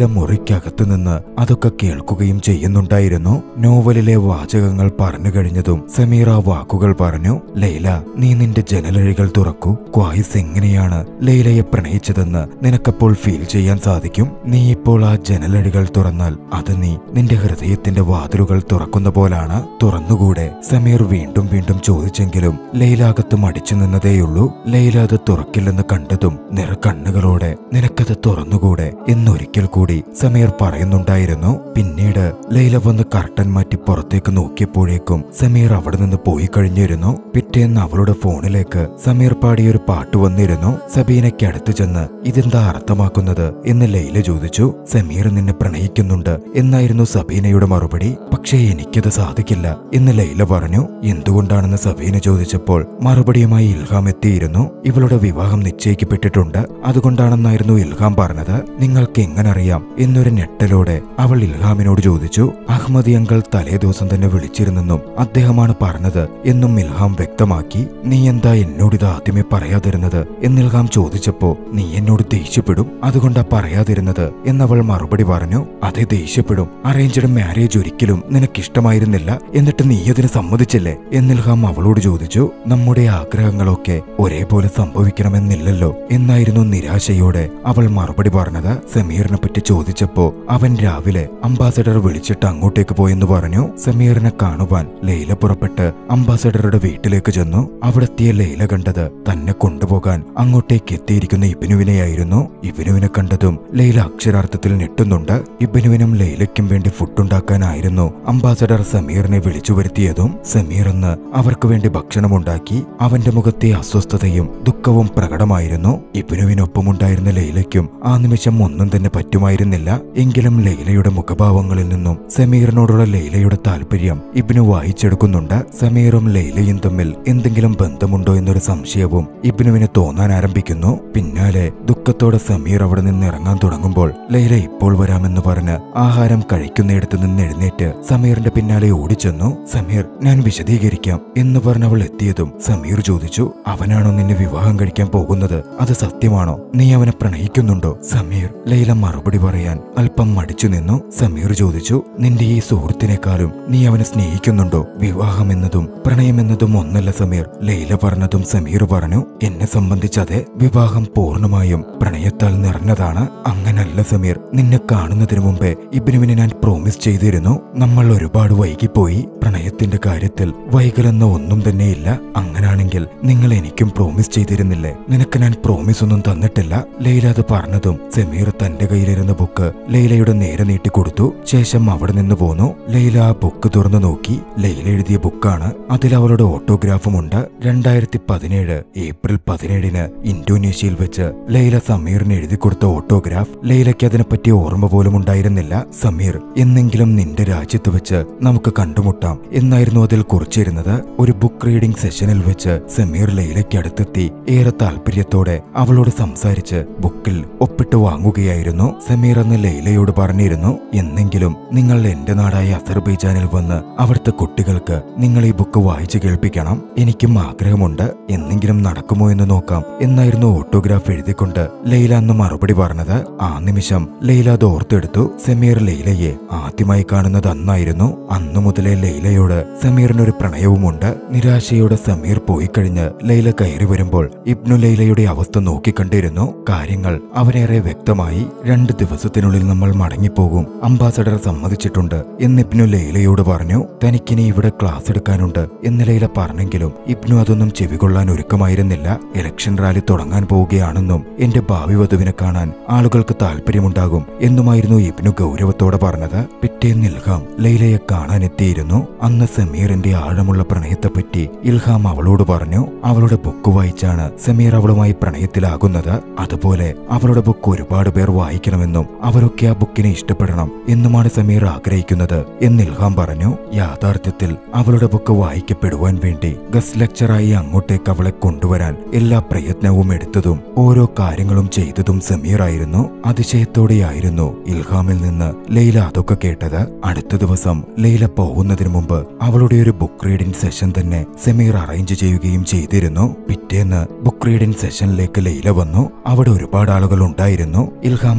മുറിക്കകത്തു നിന്ന് അതൊക്കെ കേൾക്കുകയും ചെയ്യുന്നുണ്ടായിരുന്നു നോവലിലെ വാചകങ്ങൾ പറഞ്ഞു കഴിഞ്ഞതും സമീർ ആ വാക്കുകൾ പറഞ്ഞു ലൈല നീ നിന്റെ ജനലഴികൾ തുറക്കൂ ക്വായിസ് എങ്ങനെയാണ് ലൈലയെ പ്രണയിച്ചതെന്ന് നിനക്കപ്പോൾ ഫീൽ ചെയ്യാൻ സാധിക്കും നീ ഇപ്പോൾ ആ ജനലഴികൾ തുറന്നാൽ അത് നീ നിന്റെ ഹൃദയത്തിന്റെ വാതിലുകൾ തുറക്കുന്ന പോലാണ് തുറന്നുകൂടെ സമീർ വീണ്ടും വീണ്ടും ചോദിച്ചെങ്കിലും ലൈല അകത്ത് മടിച്ചു നിന്നതേയുള്ളൂ ലൈല അത് തുറക്കില്ലെന്ന് കണ്ടതും നിറ കണ്ണുകളോടെ നിനക്കത് തുറന്നുകൂടെ എന്നൊരിക്കൽ കൂടി സമീർ പറയുന്നുണ്ടായിരുന്നു പിന്നീട് ലൈല വന്ന് കർട്ടൻ മാറ്റി പുറത്തേക്ക് നോക്കിയപ്പോഴേക്കും സമീർ അവിടെ നിന്ന് പോയി കഴിഞ്ഞിരുന്നു പിറ്റേന്ന് അവളുടെ ഫോണിലേക്ക് സമീർ പാടിയൊരു പാട്ട് വന്നിരുന്നു സബീനയ്ക്ക് അടുത്ത് ചെന്ന് ഇതെന്താ അർത്ഥമാക്കുന്നത് എന്ന് ലൈല ചോദിച്ചു സമീർ നിന്നെ പ്രണയിക്കുന്നുണ്ട് എന്നായിരുന്നു സബീനയുടെ മറുപടി പക്ഷേ എനിക്കത് സാധിക്കില്ല എന്ന് ലൈല പറഞ്ഞു എന്തുകൊണ്ടാണെന്ന് സബീന ചോദിച്ചപ്പോൾ മറുപടിയുമായി ഇൽഹാം എത്തിയിരുന്നു ഇവളുടെ വിവാഹം നിശ്ചയിക്കപ്പെട്ടിട്ടുണ്ട് അതുകൊണ്ടാണെന്നായിരുന്നു ഇൽഹാം പറഞ്ഞത് നിങ്ങൾക്ക് എങ്ങനെ അറിയാം എന്നൊരു ഞെട്ടലോടെ അവൾ ഇൽഹാമിനോട് ചോദിച്ചു അഹമ്മദി അങ്കൾ തലേ ദിവസം തന്നെ വിളിച്ചിരുന്നെന്നും അദ്ദേഹമാണ് പറഞ്ഞത് എന്നും ഇൽഹാം വ്യക്തമാക്കി നീ എന്താ എന്നോടിത് ആദ്യമേ പറയാതിരുന്നത് എന്ന് ഇൽഹാം ചോദിച്ചപ്പോ നീ എന്നോട് ദേഷ്യപ്പെടും അതുകൊണ്ടാ പറയാതിരുന്നത് എന്നവൾ മറുപടി പറഞ്ഞു അതെ ദേഷ്യപ്പെടും അറേഞ്ച്ഡ് മാരേജ് ഒരിക്കലും നിനക്കിഷ്ടമായിരുന്നില്ല എന്നിട്ട് നീ അതിന് സമ്മതിച്ചില്ലേ എന്നിൽഹാം അവളോട് ചോദിച്ചു നമ്മുടെ ആഗ്രഹങ്ങളൊക്കെ ഒരേപോലെ സംഭവിക്കണമെന്നില്ലല്ലോ എന്നായിരുന്നു നിരാശയോടെ അവൾ മറുപടി പറഞ്ഞത് സമീറിനെ പറ്റി ചോദിച്ചപ്പോ അവൻ രാവിലെ അംബാസഡർ വിളിച്ചിട്ട് അങ്ങോട്ടേക്ക് പോയെന്ന് പറഞ്ഞു സമീറിനെ കാണുവാൻ ലൈല പുറപ്പെട്ട് അംബാസഡറുടെ വീട്ടിലേക്ക് ചെന്നു അവിടെത്തിയ ലൈല കണ്ടത് തന്നെ കൊണ്ടുപോകാൻ അങ്ങോട്ടേക്ക് എത്തിയിരിക്കുന്ന ഇബിനുവിനെയായിരുന്നു ഇബിനുവിനെ കണ്ടതും ലൈല അക്ഷരാർത്ഥത്തിൽ ഞെട്ടുന്നുണ്ട് ഇബിനുവിനും ലൈലയ്ക്കും വേണ്ടി ഫുഡുണ്ടാക്കാനായിരുന്നു അംബാസഡർ സമീറിനെ വിളിച്ചു വരുത്തിയതും സമീർ എന്ന് അവർക്ക് വേണ്ടി ഭക്ഷണമുണ്ടാക്കി അവന്റെ മുഖത്തെ അസ്വസ്ഥതയും ദുഃഖവും പ്രകടമായിരുന്നു ഇബിനുവിനൊപ്പമുണ്ടായിരുന്ന ലൈലയ്ക്കും ആ നിമിഷം ഒന്നും തന്നെ പറ്റുമായിരുന്നില്ല എങ്കിലും ലൈലയുടെ മുഖഭാവങ്ങളിൽ നിന്നും സമീറിനോടുള്ള ലൈലയുടെ താല്പര്യം ഇബിനു വായിച്ചെടുക്കുന്നുണ്ട് സമീറും ലൈലയും തമ്മിൽ എന്തെങ്കിലും ബന്ധമുണ്ടോ എന്നൊരു സംശയവും ഇബിനുവിന് തോന്നാൻ ആരംഭിക്കുന്നു പിന്നാലെ ദുഃഖത്തോടെ സമീർ അവിടെ നിന്ന് ഇറങ്ങാൻ തുടങ്ങുമ്പോൾ ലൈല ഇപ്പോൾ വരാമെന്ന് പറഞ്ഞ് ആഹാരം കഴിക്കുന്നിടത്ത് നിന്ന് എഴുന്നേറ്റ് സമീറിന്റെ പിന്നാലെ ഓടിച്ചെന്നു സമീർ ഞാൻ വിശദീകരിക്കാം എന്ന് പറഞ്ഞ് അവൾ എത്തിയതും സമീർ ചോദിച്ചു അവനാണോ നിന്നെ വിവാഹം കഴിക്കാൻ പോകുന്നത് അത് സത്യമാണോ നീ അവനെ പ്രണയിക്കുന്നുണ്ടോ സമീർ ലൈല മറുപടി പറയാൻ അല്പം മടിച്ചു നിന്നു സമീർ ചോദിച്ചു നിന്റെ ഈ സുഹൃത്തിനേക്കാളും നീ അവനെ സ്നേഹിക്കുന്നുണ്ടോ വിവാഹം എന്നതും പ്രണയമെന്നതും ഒന്നല്ല സമീർ ലൈല പറഞ്ഞതും സമീർ പറഞ്ഞു എന്നെ സംബന്ധിച്ചതെ വിവാഹം പൂർണ്ണമായും പ്രണയത്താൽ നിറഞ്ഞതാണ് അങ്ങനല്ല സമീർ നിന്നെ കാണുന്നതിനു മുമ്പേ ഇബിനുവിനെ ഞാൻ പ്രോമിസ് ചെയ്തിരുന്നു നമ്മൾ ഒരുപാട് വൈകിപ്പോയി പ്രണയത്തിന്റെ കാര്യത്തിൽ വൈകലെന്ന ഒന്നും തന്നെയില്ല അങ്ങനാണെങ്കിൽ നിങ്ങൾ എനിക്കും പ്രോമിസ് ചെയ്തിരുന്നില്ലേ നിനക്ക് ഞാൻ പ്രോമിസ് ഒന്നും തന്നിട്ടില്ല ലൈല അത് പറഞ്ഞതും സമീർ തന്റെ കയ്യിലിരുന്ന ബുക്ക് ലൈലയുടെ നേരെ നീട്ടിക്കൊടുത്തു ശേഷം അവിടെ നിന്ന് പോന്നു ലൈല ആ ബുക്ക് തുറന്നു നോക്കി ലൈല എഴുതിയ ബുക്കാണ് അതിൽ അവളുടെ ഓട്ടോഗ്രാഫുമുണ്ട് രണ്ടായിരത്തി പതിനേഴ് ഏപ്രിൽ പതിനേഴിന് ഇന്തോനേഷ്യയിൽ വെച്ച് ലൈല സമീറിന് എഴുതി കൊടുത്ത ഓട്ടോഗ്രാഫ് ലൈലയ്ക്ക് അതിനെപ്പറ്റി ഓർമ്മ പോലും ഉണ്ടായിരുന്നില്ല സമീർ എന്നെങ്കിലും നിന്റെ രാജ്യത്ത് വെച്ച് നമുക്ക് കണ്ടുമുട്ടാം എന്നായിരുന്നു അതിൽ കുറിച്ചിരുന്നത് ഒരു ബുക്ക് റീഡിംഗ് സെഷനിൽ വെച്ച് സമീർ ലൈലയ്ക്ക് അടുത്തെത്തി ഏറെ താല്പര്യത്തോടെ അവളോട് സംസാരിച്ച് ബുക്കിൽ ഒപ്പിട്ട് വാങ്ങുകയായിരുന്നു സമീർ അന്ന് ലൈലയോട് പറഞ്ഞിരുന്നു എന്നെങ്കിലും നിങ്ങൾ എന്റെ നാടായ അസർബൈജാനിൽ വന്ന് അവിടുത്തെ കുട്ടികൾക്ക് നിങ്ങൾ ഈ ബുക്ക് വായിച്ചു കേൾപ്പിക്കണം എനിക്കും ആഗ്രഹമുണ്ട് എന്നെങ്കിലും നടക്കുമോ എന്ന് നോക്കാം എന്നായിരുന്നു ഓട്ടോഗ്രാഫ് എഴുതിക്കൊണ്ട് ലൈല അന്ന് മറുപടി പറഞ്ഞത് ആ നിമിഷം ലൈല അത് ഓർത്തെടുത്തു സമീർ ലൈലയെ ആദ്യമായി കാണുന്നത് അന്നായിരുന്നു അന്നു മുതലേ ലൈലയോട് സമീറിനൊരു പ്രണയവുമുണ്ട് നിരാശയോടെ സമീർ പോയി കഴിഞ്ഞ് ലൈല കയറി വരുമ്പോൾ ഇബ്നു ലൈലയുടെ അവസ്ഥ നോക്കിക്കണ്ടിരുന്നു കാര്യങ്ങൾ അവനേറെ വ്യക്തമായി രണ്ട് ദിവസത്തിനുള്ളിൽ നമ്മൾ മടങ്ങിപ്പോകും അംബാസഡർ സമ്മതിച്ചിട്ടുണ്ട് എന്ന് ഇബ്നു ലൈലയോട് പറഞ്ഞു തനിക്കിനി ഇവിടെ ക്ലാസ് എടുക്കാനുണ്ട് എന്ന് ലൈല പറഞ്ഞെങ്കിലും ഇബ്നു അതൊന്നും ചെവികൊള്ളാൻ ഒരുക്കമായിരുന്നില്ല ഇലക്ഷൻ റാലി തുടങ്ങാൻ പോവുകയാണെന്നും എന്റെ ഭാവി വധുവിനെ കാണാൻ ആളുകൾക്ക് താല്പര്യമുണ്ടാകും എന്നുമായിരുന്നു ഇബ്നു ഗൗരവത്തോടെ പറഞ്ഞത് പിറ്റേന്ന് ഇൽഹാം ലൈലയെ കാണാനെത്തിയിരുന്നു അന്ന് സമീറിന്റെ ആഴമുള്ള പ്രണയത്തെപ്പറ്റി ഇൽഹാം അവളോട് പറഞ്ഞു അവളുടെ ബുക്ക് വായിച്ചാണ് സമീർ അവളുമായി പ്രണയത്തിലാകുന്നത് അതുപോലെ അവളുടെ ബുക്ക് ഒരുപാട് പേർ വായിക്കണമെന്നും അവരൊക്കെ ആ ബുക്കിനെ ഇഷ്ടപ്പെടണം എന്നുമാണ് സമീർ ആഗ്രഹിക്കുന്നത് എന്ന് ഇൽഹാം പറഞ്ഞു യാഥാർത്ഥ്യത്തിൽ അവളുടെ ബുക്ക് വായിക്കപ്പെടുവാൻ വേണ്ടി ഗസ്റ്റ് ലെക്ചറായി അങ്ങോട്ടേക്ക് അവളെ കൊണ്ടുവരാൻ എല്ലാ പ്രയത്നവും എടുത്തതും ഓരോ കാര്യങ്ങളും ചെയ്തതും സമീർ ആയിരുന്നു അതിശയത്തോടെയായിരുന്നു ഇൽഹാമിൽ നിന്ന് ലൈല അതൊക്കെ കേട്ടത് അടുത്ത ദിവസം ലൈല പോകുന്നതിന് മുമ്പ് അവളുടെ ഒരു ബുക്ക് റീഡിംഗ് സെഷൻ തന്നെ സമീർ അറേഞ്ച് ചെയ്യുകയും ചെയ്തിരുന്നു പിറ്റേന്ന് ബുക്ക് റീഡിംഗ് സെഷനിലേക്ക് ലൈല വന്നു അവിടെ ഒരുപാട് ആളുകൾ ഉണ്ടായിരുന്നു ഇൽഹാം ലൈലയോട്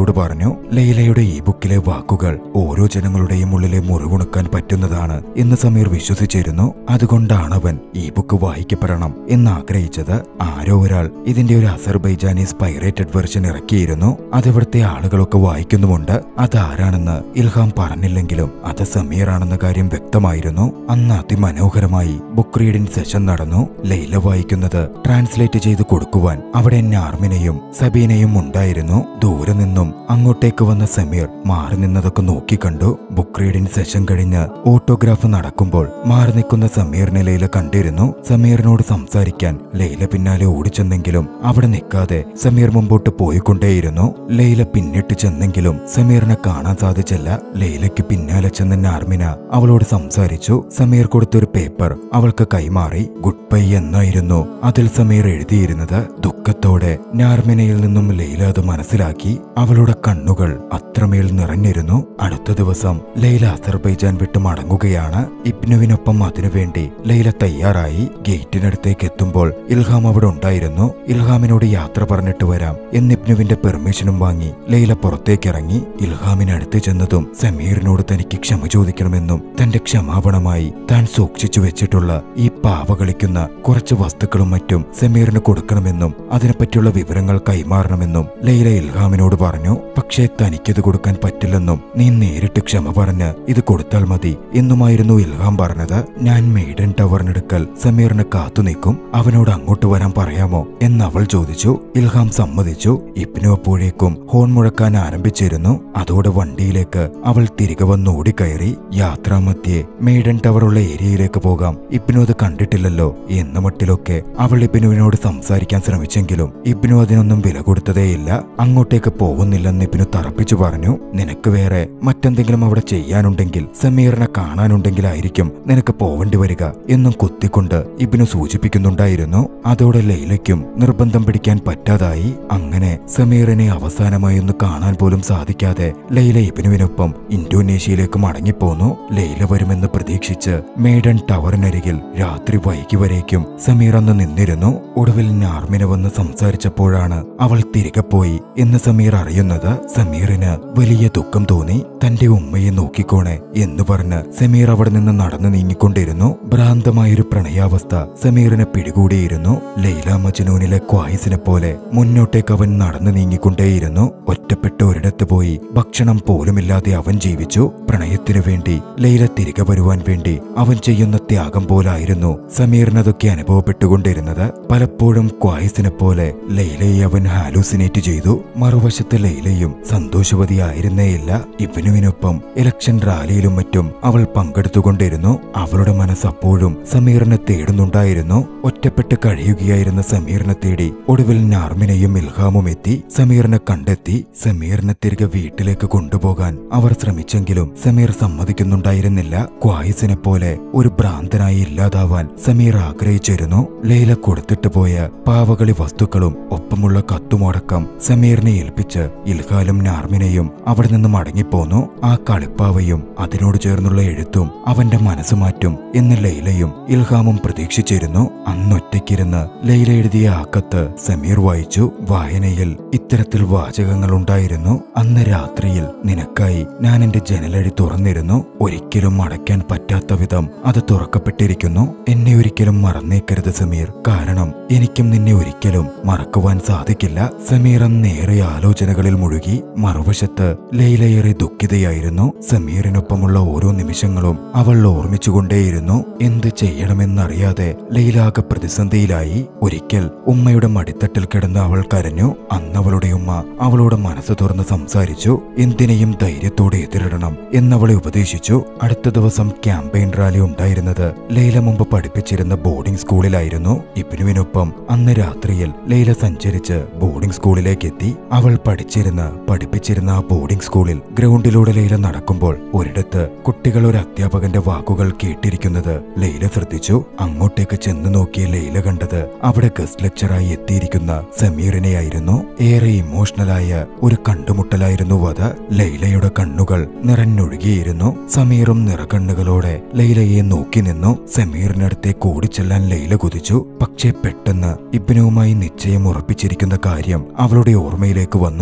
ഇബ്നുവിനോട് പറഞ്ഞു ലൈലയുടെ ഈ ബുക്കിലെ വാക്കുകൾ ഓരോ ജനങ്ങളുടെയും ഉള്ളിലെ മുറിവുണക്കാൻ പറ്റുന്നതാണ് എന്ന് സമീർ വിശ്വസിച്ചിരുന്നു അതുകൊണ്ടാണ് അവൻ ഈ ബുക്ക് വായിക്കപ്പെടണം എന്ന് ആഗ്രഹിച്ചത് ആരോ ഒരാൾ ഇതിന്റെ ഒരു അസർബൈജാനീസ് പൈറേറ്റഡ് വെർഷൻ ഇറക്കിയിരുന്നു അതിവിടുത്തെ ആളുകളൊക്കെ വായിക്കുന്നുമുണ്ട് അതാരാണെന്ന് ഇൽഹാം പറഞ്ഞില്ലെങ്കിലും അത് സമീറാണെന്ന കാര്യം വ്യക്തമായിരുന്നു അന്ന് അതിമനോഹരമായി ബുക്ക് റീഡിംഗ് സെഷൻ നടന്നു ലൈല വായിക്കുന്നത് ട്രാൻസ്ലേറ്റ് ചെയ്ത് കൊടുക്കുവാൻ അവിടെ നാർമിനെയും സബീനയും ഉണ്ടായിരുന്നു ദൂരെ നിന്നും അങ്ങോട്ടേക്ക് വന്ന സമീർ മാറി നിന്നതൊക്കെ നോക്കിക്കണ്ടു ബുക്ക് റീഡിംഗ് സെഷൻ കഴിഞ്ഞ് ഓട്ടോഗ്രാഫ് നടക്കുമ്പോൾ മാറി നിൽക്കുന്ന സമീറിനെ ലൈല കണ്ടിരുന്നു സമീറിനോട് സംസാരിക്കാൻ ലൈല പിന്നാലെ ഓടിച്ചെന്നെങ്കിലും അവിടെ നിൽക്കാതെ സമീർ മുമ്പോട്ട് പോയിക്കൊണ്ടേയിരുന്നു ലൈല പിന്നിട്ട് ചെന്നെങ്കിലും സമീറിനെ കാണാൻ സാധിച്ചില്ല ലൈലയ്ക്ക് പിന്നാലെ ചെന്ന നാർമിന അവളോട് സംസാരിച്ചു സമീർ കൊടുത്തൊരു പേപ്പർ അവൾക്ക് കൈമാറി ഗുഡ് ബൈ എന്നായിരുന്നു അതിൽ സമീർ എഴുതിയിരുന്നത് ദുഃഖത്തോടെ നാർമിനയിൽ നിന്നും ലൈല അത് മനസ്സിലാക്കി അവളുടെ കണ്ണുകൾ അത്രമേൽ നിറഞ്ഞിരുന്നു അടുത്ത ദിവസം ലൈല അസർബൈജാൻ വിട്ട് മടങ്ങുകയാണ് ഇബ്നുവിനൊപ്പം അതിനുവേണ്ടി ലൈല തയ്യാറായി ഗേറ്റിനടുത്തേക്ക് എത്തുമ്പോൾ ഇൽഹാം അവിടെ ഉണ്ടായിരുന്നു ഇൽഹാമിനോട് യാത്ര പറഞ്ഞിട്ട് വരാം എന്ന് ഇബ്നുവിന്റെ പെർമിഷനും വാങ്ങി ലൈല പുറത്തേക്കിറങ്ങി ഇൽഹാമിനടുത്ത് ചെന്നതും സമീറിനോട് തനിക്ക് ക്ഷമ ചോദിക്കണമെന്നും തന്റെ ക്ഷമാപണമായി താൻ സൂക്ഷിച്ചു വെച്ചിട്ടുള്ള ഈ പാവ കളിക്കുന്ന കുറച്ച് വസ്തുക്കളും മറ്റും സമീറിന് കൊടുക്കണമെന്നും അതിനെപ്പറ്റിയുള്ള വിവരങ്ങൾ കൈമാറണമെന്നും ലൈല ഇൽഹാമിനോട് പറഞ്ഞു പക്ഷേ തനിക്കത് കൊടുക്കാൻ പറ്റില്ലെന്നും നീ നേരിട്ട് ക്ഷമ പറഞ്ഞ് ഇത് കൊടുത്താൽ മതി എന്നുമായിരുന്നു ഇൽഹാം പറഞ്ഞത് ഞാൻ മെയ്ഡൻ ടവറിനടുക്കൽ സമീറിനെ കാത്തു നിൽക്കും അവനോട് അങ്ങോട്ട് വരാൻ പറയാമോ എന്ന് അവൾ ചോദിച്ചു ഇൽഹാം സമ്മതിച്ചു ഇബ്നു അപ്പോഴേക്കും ഹോൺ മുഴക്കാൻ ആരംഭിച്ചിരുന്നു അതോടെ വണ്ടിയിലേക്ക് അവൾ തിരികെ വന്ന് ഓടിക്കയറി യാത്രാമധ്യേ മെയ്ഡൻ ടവറുള്ള ഏരിയയിലേക്ക് പോകാം ഇബ്നു അത് കണ്ടിട്ടില്ലല്ലോ എന്ന മട്ടിലൊക്കെ അവൾ ഇബ്നുവിനോട് സംസാരിക്കാൻ ശ്രമിച്ചെങ്കിലും ഇബ്നു അതിനൊന്നും വില കൊടുത്തതേയില്ല അങ്ങോട്ടേക്ക് പോകുന്നില്ലെന്ന് ഇബ്നു തറപ്പിച്ചു പറഞ്ഞു നിനക്ക് വേറെ മറ്റെന്തെങ്കിലും അവിടെ ചെയ്യാനുണ്ടെങ്കിൽ സമീറിനെ കാണാനുണ്ടെങ്കിലായിരിക്കും നിനക്ക് പോവേണ്ടി വരിക എന്നും കുത്തിക്കൊണ്ട് ഇബ്നു സൂചിപ്പിക്കുന്നുണ്ടായിരുന്നു അതോടെ ലൈലയ്ക്കും നിർബന്ധം പിടിക്കാൻ പറ്റാതായി അങ്ങനെ സമീറിനെ അവസാനമായി ഒന്ന് കാണാൻ പോലും സാധിക്കാതെ ലൈല ഇബിനുവിനൊപ്പം ഇന്തോനേഷ്യയിലേക്ക് മടങ്ങിപ്പോന്നു ലൈല വരുമെന്ന് പ്രതീക്ഷിച്ച് മേഡൻ ടവറിനരികിൽ രാത്രി വൈകി വരേക്കും സമീർ അന്ന് നിന്നിരുന്നു ഒടുവിൽ നാർമിനെ വന്ന് സംസാരിച്ചപ്പോഴാണ് അവൾ തിരികെ പോയി എന്ന് സമീർ അറിയുന്നത് സമീറിന് വലിയ ദുഃഖം തോന്നി തന്റെ ഉമ്മയെ നോക്കിക്കോണെ എന്ന് പറഞ്ഞ് സമീർ അവിടെ നിന്ന് നടന്നു നീങ്ങിക്കൊണ്ടിരുന്നു ഭ്രാന്തമായൊരു പ്രണയാവസ്ഥ സമീറിനെ പിടികൂടിയിരുന്നു ലൈല മജ്നൂനിലെ ക്വായിസിനെ പോലെ മുന്നോട്ടേക്ക് അവൻ നടന്നു നീങ്ങിക്കൊണ്ടേയിരുന്നു ഒറ്റപ്പെട്ട ഒരിടത്ത് പോയി ഭക്ഷണം പോലുമില്ലാതെ അവൻ ജീവിച്ചു പ്രണയത്തിനു വേണ്ടി ലൈല തിരികെ വരുവാൻ വേണ്ടി അവൻ ചെയ്യുന്ന ത്യാഗം പോലായിരുന്നു സമീറിനതൊക്കെ അനുഭവപ്പെട്ടുകൊണ്ടിരുന്നത് പലപ്പോഴും ക്വായിസിനെ പോലെ ലൈലയെ അവൻ ഹാലൂസിനേറ്റ് ചെയ്തു മറുവശത്ത് ലൈലയും സന്തോഷവതിയായിരുന്നേയില്ല ഇവനുവിനൊപ്പം ഇലക്ഷൻ റാലിയിലും മറ്റും അവൾ പങ്കെടുത്തുകൊണ്ടിരുന്നു അവളുടെ മനസ്സ് അപ്പോഴും സമീറിനെ തേടുന്നുണ്ടായിരുന്നു ഒറ്റപ്പെട്ട് കഴിയുകയായിരുന്ന സമീറിനെ തേടി ഒടുവിൽ നാർമിനെയും ഇൽഹാമും എത്തി സമീറിനെ കണ്ടെത്തി സമീറിനെ തിരികെ വീട്ടിലേക്ക് കൊണ്ടുപോകാൻ അവർ ശ്രമിച്ചെങ്കിലും സമീർ സമ്മതിക്കുന്നുണ്ടായിരുന്നില്ല ക്വായിസിനെ പോലെ ഒരു ഭ്രാന്തനായി ഇല്ലാതാവാൻ സമീർ ആഗ്രഹിച്ചിരുന്നു ലൈല കൊടുത്തിട്ട് പോയ പാവകളി വസ്തുക്കളും ഒപ്പമുള്ള കത്തുമടക്കം സമീറിനെ ഏൽപ്പിച്ച് ഇൽഹാലും നാർമിനെയും അവിടെ നിന്ന് മടങ്ങിപ്പോന്നു ആ കളിപ്പാവയും അതിനോട് ചേർന്നുള്ള എഴുത്തും അവന്റെ മനസ്സ് മാറ്റും എന്ന് ലൈലയും ഇൽഹാമും പ്രതീക്ഷിച്ചിരുന്നു അന്നൊറ്റയ്ക്കിരുന്ന് ലൈല എഴുതിയ ആ കത്ത് സമീർ വായിച്ചു വായനയിൽ ഇത്തരത്തിൽ വാചകങ്ങൾ ഉണ്ടായിരുന്നു അന്ന് രാത്രിയിൽ നിനക്കായി ഞാൻ എന്റെ ജനലഴി തുറന്നിരുന്നു ഒരിക്കലും അടയ്ക്കാൻ പറ്റാത്ത വിധം അത് തുറക്കപ്പെട്ടിരിക്കുന്നു എന്നെ ഒരിക്കലും മറന്നേക്കരുത് സമീർ കാരണം എനിക്കും നിന്നെ ഒരിക്കലും മറക്കുവാൻ സാധിക്കില്ല സമീർ അന്നേറെ ആലോചനകളിൽ മുഴുകി മറുവശത്ത് ലൈലയേറെ ദുഃഖിതയായിരുന്നു സമീറിനൊപ്പമുള്ള ഓരോ നിമിഷങ്ങളും അവൾ ഓർമ്മിച്ചുകൊണ്ടേയിരുന്നു എന്ത് ചെയ്യണമെന്നറിയാതെ ലൈലാകെ പ്രതിസന്ധിയിലായി ഒരിക്കൽ ഉമ്മയുടെ മടിത്തട്ടിൽ കിടന്ന് അവൾ കരഞ്ഞു അന്ന് അവളുടെ ഉമ്മ അവളോട് മനസ്സ് തുറന്ന് സംസാരിച്ചു എന്തിനേയും ധൈര്യത്തോടെ എതിരിടണം എന്നവളെ ഉപദേശിച്ചു അടുത്ത ദിവസം ക്യാമ്പയിൻ റാലി ഉണ്ടായിരുന്നത് ലൈല മുമ്പ് പഠിപ്പിച്ചിരുന്ന ബോർഡിംഗ് സ്കൂളിലായിരുന്നു ഇബിനുവിനൊപ്പം അന്ന് രാത്രിയിൽ ലൈല സഞ്ചരിച്ച് ബോർഡിംഗ് സ്കൂളിലേക്ക് എത്തി അവൾ പഠിച്ചിരുന്ന പഠിപ്പിച്ചിരുന്ന ആ ബോർഡിംഗ് സ്കൂളിൽ ഗ്രൗണ്ടിലൂടെ ലൈല നടക്കുമ്പോൾ ഒരിടത്ത് കുട്ടികൾ ഒരു അധ്യാപകന്റെ വാക്കുകൾ കേട്ടിരിക്കുന്നത് ലൈല ശ്രദ്ധിച്ചു അങ്ങോട്ടേക്ക് ചെന്ന് നോക്കിയ ലൈല കണ്ടത് അവിടെ ഗസ്റ്റ് ലെക്ചറായി എത്തിയിരിക്കുന്ന സമീറിനെയായിരുന്നു ഏറെ ഇമോഷണലായ ഒരു കണ്ടുമുട്ടലായിരുന്നു അത് ലൈലയുടെ കണ്ണുകൾ നിറഞ്ഞൊഴുകിയിരുന്നു സമീറും നിറകണ്ണുകളോടെ ലൈലയെ നോക്കി നിന്നു സമീറിനടുത്തേക്ക് ഓടിച്ചെല്ലാൻ ലൈല കുതിച്ചു പക്ഷേ പെട്ടെന്ന് ഇബിനുവുമായി നിശ്ചയം ഉറപ്പിച്ചിരിക്കുന്ന കാര്യം അവളുടെ ഓർമ്മയിലേക്ക് വന്നു മുൻ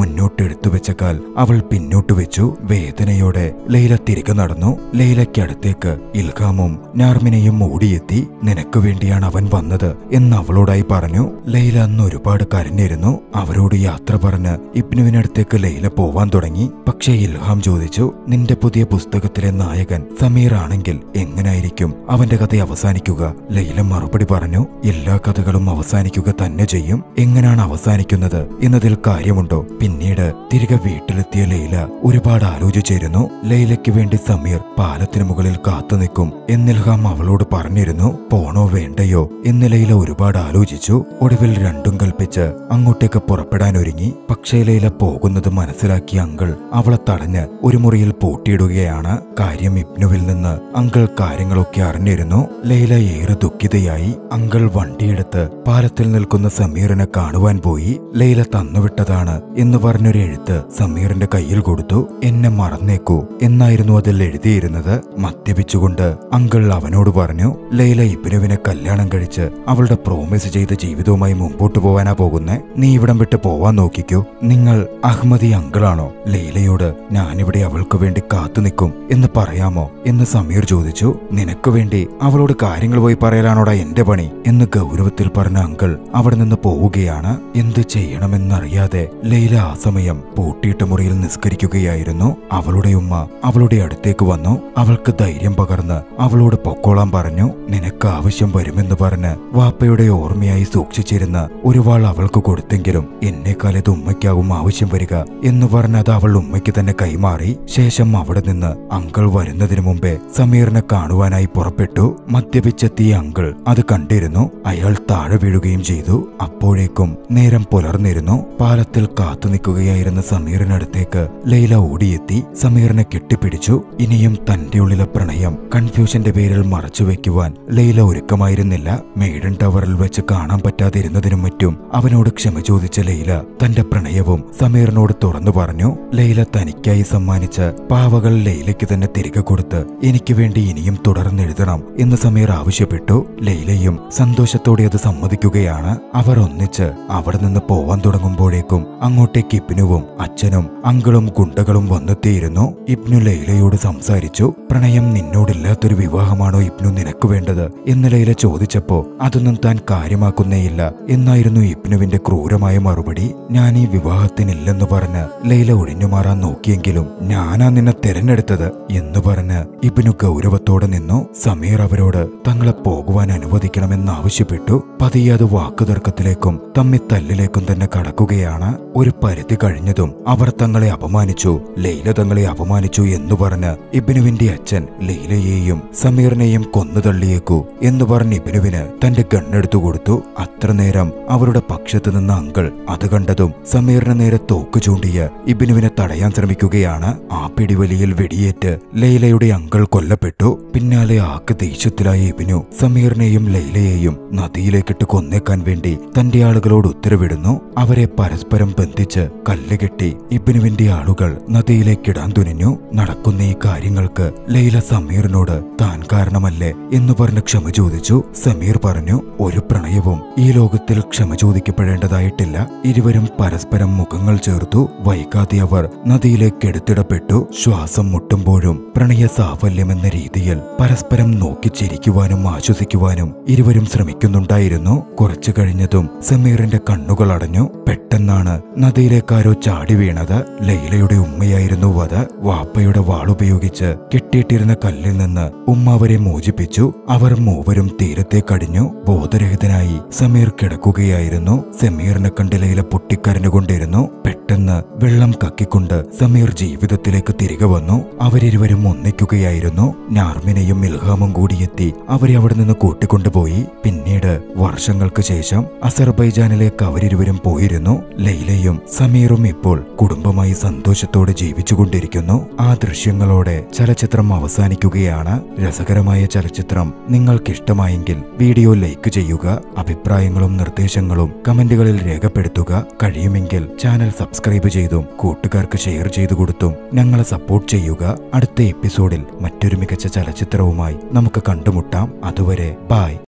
മുന്നോട്ട് എടുത്തു വെച്ച കാൽ അവൾ പിന്നോട്ട് വെച്ചു വേദനയോടെ ലൈല തിരികെ നടന്നു ലൈലയ്ക്കടുത്തേക്ക് ഇൽഹാമും നാർമിനെയും ഓടിയെത്തി നിനക്ക് വേണ്ടിയാണ് അവൻ വന്നത് എന്ന് അവളോടായി പറഞ്ഞു ലൈല അന്ന് ഒരുപാട് കരഞ്ഞിരുന്നു അവരോട് യാത്ര പറഞ്ഞ് ഇബ്നുവിനടുത്തേക്ക് ലൈല പോവാൻ തുടങ്ങി പക്ഷേ ഇൽഹാം ചോദിച്ചു നിന്റെ പുതിയ പുസ്തകത്തിലെ നായകൻ സമീർ ആണെങ്കിൽ എങ്ങനായിരിക്കും അവന്റെ കഥ അവസാനിക്കുക ലൈല മറുപടി പറഞ്ഞു എല്ലാ കഥകളും അവസാനിക്കുക തന്നെ ചെയ്യും എങ്ങനെയാണ് അവസാനിക്കുന്നത് എന്നതിൽ കാര്യമുണ്ടോ പിന്നീട് തിരികെ വീട്ടിലെത്തിയ ലൈല ഒരുപാട് ആലോചിച്ചിരുന്നു ലൈലയ്ക്ക് വേണ്ടി സമീർ പാലത്തിന് മുകളിൽ കാത്തു നിൽക്കും എന്നിൽഹാം അവളോട് പറഞ്ഞിരുന്നു പോണോ വേണ്ടയോ എന്ന് ലൈല ഒരുപാട് ആലോചിച്ചു ഒടുവിൽ രണ്ടും കൽപ്പിച്ച് അങ്ങോട്ടേക്ക് പുറപ്പെടാൻ ഒരുങ്ങി പക്ഷേ ലൈല പോകുന്നത് മനസ്സിലാക്കിയ അങ്കിൾ അവളെ തടഞ്ഞ് ഒരു മുറിയിൽ പൂട്ടിയിടുകയാണ് കാര്യം ഇബ്നുവിൽ നിന്ന് അങ്കിൾ കാര്യങ്ങളൊക്കെ അറിഞ്ഞിരുന്നു ലൈല ഏറെ ദുഃഖിതയായി അങ്കിൾ വണ്ടിയെടുത്ത് പാലത്തിൽ നിൽക്കുന്ന സമീറിനെ കാണുവാൻ പോയി ലൈല തന്നുവിട്ടതാണ് എന്ന് പറഞ്ഞൊരു എഴുത്ത് സമീറിന്റെ കയ്യിൽ കൊടുത്തു എന്നെ മറന്നേക്കൂ എന്നായിരുന്നു അതിൽ എഴുതിയിരുന്നത് മദ്യപിച്ചുകൊണ്ട് അങ്കിൾ അവനോട് പറഞ്ഞു ലൈല ഇബ്നുവിനെ കല്യാണം കഴിച്ച് അവളുടെ പ്രോമിസ് ചെയ്ത ജീവിതവുമായി മുമ്പോട്ട് പോവാനാ പോകുന്നേ നീ ഇവിടം വിട്ട് പോവാൻ നോക്കിക്കോ നിങ്ങൾ അഹമ്മദി അങ്കിളാണോ ലൈലയോട് ഞാനിവിടെ അവൾക്ക് വേണ്ടി കാത്തു നിൽക്കും എന്ന് പറയാമോ എന്ന് സമീർ ചോദിച്ചു നിനക്ക് വേണ്ടി അവളോട് കാര്യങ്ങൾ പോയി പറയലാണോടാ എന്റെ പണി എന്ന് ഗൗരവത്തിൽ പറഞ്ഞ അങ്കിൾ അവിടെ നിന്ന് പോവുകയാണ് എന്ത് ചെയ്യണമെന്നറിയാതെ ലൈല ആ സമയം പൂട്ടിയിട്ട മുറിയിൽ നിസ്കരിക്കുകയായിരുന്നു അവളുടെ ഉമ്മ അവളുടെ അടുത്തേക്ക് വന്നു അവൾക്ക് ധൈര്യം പകർന്ന് അവളോട് പൊക്കോളാൻ പറഞ്ഞു നിനക്ക് ആവശ്യം വരുമെന്ന് പറഞ്ഞ് വാപ്പയുടെ ഓർമ്മയായി സൂക്ഷിച്ചിരുന്ന ഒരു വാൾ അവൾക്ക് കൊടുത്തെങ്കിലും എന്നേക്കാൾ ഇത് ഉമ്മയ്ക്കാവും ആവശ്യം വരിക എന്ന് പറഞ്ഞ് അത് അവൾ ഉമ്മയ്ക്ക് തന്നെ കൈമാറി ശേഷം അവിടെ നിന്ന് അങ്കിൾ വരുന്നതിനു മുമ്പേ സമീറിനെ കാണുവാനായി പുറപ്പെട്ടു മദ്യപിച്ചെത്തിയ അങ്കിൾ അത് കണ്ടിരുന്നു അയാൾ താഴെ വീഴുകയും ചെയ്തു അപ്പോഴേക്കും നേരം പുലർന്നിരുന്നു പാലത്തിൽ കാത്തു നിൽക്കുകയായിരുന്ന സമീറിനടുത്തേക്ക് ലൈല ഓടിയെത്തി സമീറിനെ കെട്ടിപ്പിടിച്ചു ഇനിയും തന്റെ ഉള്ളിലെ പ്രണയം കൺഫ്യൂഷന്റെ പേരിൽ മറച്ചു വെക്കുവാൻ ലൈല ഒരുക്കമായിരുന്നില്ല മെയ്ഡൻ ടവറിൽ വെച്ച് കാണാൻ പറ്റാതിരുന്നതിനും മറ്റും അവനോട് ക്ഷമ ചോദിച്ച ലൈല തന്റെ പ്രണയവും സമീറിനോട് തുറന്നു പറഞ്ഞു ലൈല തനിക്കായി സമ്മാനിച്ച പാവകൾ ലൈലയ്ക്ക് തന്നെ തിരികെ കൊടുത്ത് എനിക്ക് വേണ്ടി ഇനിയും തുടർന്നെഴുതണം എന്ന് സമീർ ആവശ്യപ്പെട്ടു ലൈലയും സന്തോഷത്തോടെ അത് സമ്മതിക്കുകയാണ് അവർ ഒന്നിച്ച് അവിടെ നിന്ന് പോവാൻ തുടങ്ങുമ്പോഴേക്കും അങ്ങോട്ടേക്ക് ഇബ്നുവും അച്ഛനും അങ്കിളും ഗുണ്ടകളും വന്നെത്തിയിരുന്നു ഇബ്നു ലൈലയോട് സംസാരിച്ചു പ്രണയം നിന്നോടില്ലാത്തൊരു വിവാഹമാണോ ഇബ്നു നിനക്ക് വേണ്ടത് എന്ന് ലൈല ചോദിച്ചപ്പോ അതൊന്നും താൻ കാര്യമാക്കുന്നേയില്ല എന്നായിരുന്നു ഇബ്നുവിന്റെ ക്രൂരമായ മറുപടി ഞാൻ ഈ വിവാഹത്തിനില്ലെന്ന് പറഞ്ഞ് ലൈല ഒഴിഞ്ഞുമാറാൻ നോക്കിയെങ്കിലും ഞാനാ നിന്നെ തിരഞ്ഞെടുത്തത് എന്ന് പറഞ്ഞ് ഇബ്നു ഗൗരവത്തോടെ നിന്നു സമീർ അവരോട് തങ്ങളെ പോകുവാൻ അനുവദിക്കണമെന്ന് ആവശ്യപ്പെട്ടു പതിയെ അത് വാക്കുതർക്കത്തിലേക്കും തമ്മിൽ തല്ലിലേക്കും തന്നെ കടക്കുകയാണ് ഒരു പരിധി കഴിഞ്ഞതും അവർ തങ്ങളെ അപമാനിച്ചു ലൈല തങ്ങളെ അപമാനിച്ചു എന്ന് പറഞ്ഞ് ഇബിനുവിന്റെ അച്ഛൻ ലൈലയെയും സമീറിനെയും കൊന്നു തള്ളിയേക്കൂ എന്ന് പറഞ്ഞ് ഇബിനുവിന് തന്റെ ഗണ്ണെടുത്തു കൊടുത്തു അത്ര നേരം അവരുടെ പക്ഷത്ത് നിന്ന അങ്കിൾ അത് കണ്ടതും സമീറിന് നേരെ തോക്ക് ചൂണ്ടിയ ഇബിനുവിനെ തടയാൻ ശ്രമിക്കുകയാണ് ആ പിടിവലിയിൽ വെടിയേറ്റ് ലൈലയുടെ അങ്കിൾ കൊല്ലപ്പെട്ടു പിന്നാലെ ആക്ക് ദേഷ്യത്തിലായ ഇബിനു സമീറിനെയും ലൈലയെയും നദിയിലേക്കിട്ട് കൊന്നേക്കാൻ വേണ്ടി തന്റെ ആളുകളോട് ഉത്തരവിടുന്നു അവരെ പരസ്പരം ബന്ധിച്ച് കല്ലുകെട്ടി ഇബിനുവിന്റെ ആളുകൾ നദിയിലേക്കിടാൻ തുനിഞ്ഞു നടക്കുന്ന ഈ കാര്യങ്ങൾക്ക് ലൈല സമീറിനോട് താൻ കാരണമല്ലേ എന്ന് പറഞ്ഞ് ക്ഷമ ചോദിച്ചു സമീർ പറഞ്ഞു ഒരു പ്രണയവും ഈ ലോകത്തിൽ ക്ഷമ ചോദിക്കപ്പെടേണ്ടതായിട്ടില്ല ഇരുവരും പരസ്പരം മുഖങ്ങൾ ചേർത്തു വൈകാതെ അവർ നദിയിലേക്ക് എടുത്തിടപ്പെട്ടു ശ്വാസം മുട്ടുമ്പോഴും പ്രണയ സാഫല്യമെന്ന രീതിയിൽ പരസ്പരം നോക്കി ചിരിക്കുവാനും ആശ്വസിക്കുവാനും ഇരുവരും ശ്രമിക്കുന്നുണ്ടായിരുന്നു കുറച്ചു കഴിഞ്ഞതും സമീറിന്റെ കണ്ണുകൾ അടഞ്ഞു പെട്ടെന്നാണ് നദിയിലേക്കാരോ ചാടി വീണത് ലൈലയുടെ ഉമ്മയായിരുന്നു അത് വാപ്പയുടെ വാളുപയോഗിച്ച് കെട്ടിയിട്ടിരുന്ന കല്ലിൽ നിന്ന് ഉമ്മ അവരെ മോചിപ്പിച്ചു അവർ മൂവരും തീരത്തേക്കടിഞ്ഞു ബോധരഹിതനായി സമീർ കിടക്കുകയായിരുന്നു സമീറിനെ കണ്ട് ലൈല പൊട്ടിക്കരഞ്ഞുകൊണ്ടിരുന്നു പെട്ടെന്ന് വെള്ളം കക്കിക്കൊണ്ട് സമീർ ജീവിതത്തിലേക്ക് തിരികെ വന്നു അവരിരുവരും ഒന്നിക്കുകയായിരുന്നു നാർമിനെയും ഇൽഹാമും കൂടിയെത്തി അവരെ അവിടെ നിന്ന് കൂട്ടിക്കൊണ്ടുപോയി പിന്നീട് വർഷങ്ങൾക്ക് ശേഷം അസർബൈജാനിലേക്ക് അവരിരുവരും പോയിരുന്നു ലൈലയും സമീറും ഇപ്പോൾ കുടുംബമായി സന്തോഷത്തോടെ ജീവിച്ചുകൊണ്ടിരിക്കുന്നു ആ ദൃശ്യങ്ങളോടെ ചലച്ചിത്രം അവസാനിക്കുകയാണ് രസകരമായ ചലച്ചിത്രം നിങ്ങൾക്കിഷ്ടമായെങ്കിൽ വീഡിയോ ലൈക്ക് ചെയ്യുക അഭിപ്രായങ്ങളും നിർദ്ദേശങ്ങളും കമന്റുകളിൽ രേഖപ്പെടുത്തുക കഴിയുമെങ്കിൽ ചാനൽ സബ്സ്ക്രൈബ് ചെയ്തും കൂട്ടുകാർക്ക് ഷെയർ ചെയ്തു കൊടുത്തും ഞങ്ങളെ സപ്പോർട്ട് ചെയ്യുക അടുത്ത എപ്പിസോഡിൽ മറ്റൊരു മികച്ച ചലച്ചിത്രവുമായി നമുക്ക് കണ്ടുമുട്ടാം അതുവരെ ബായ്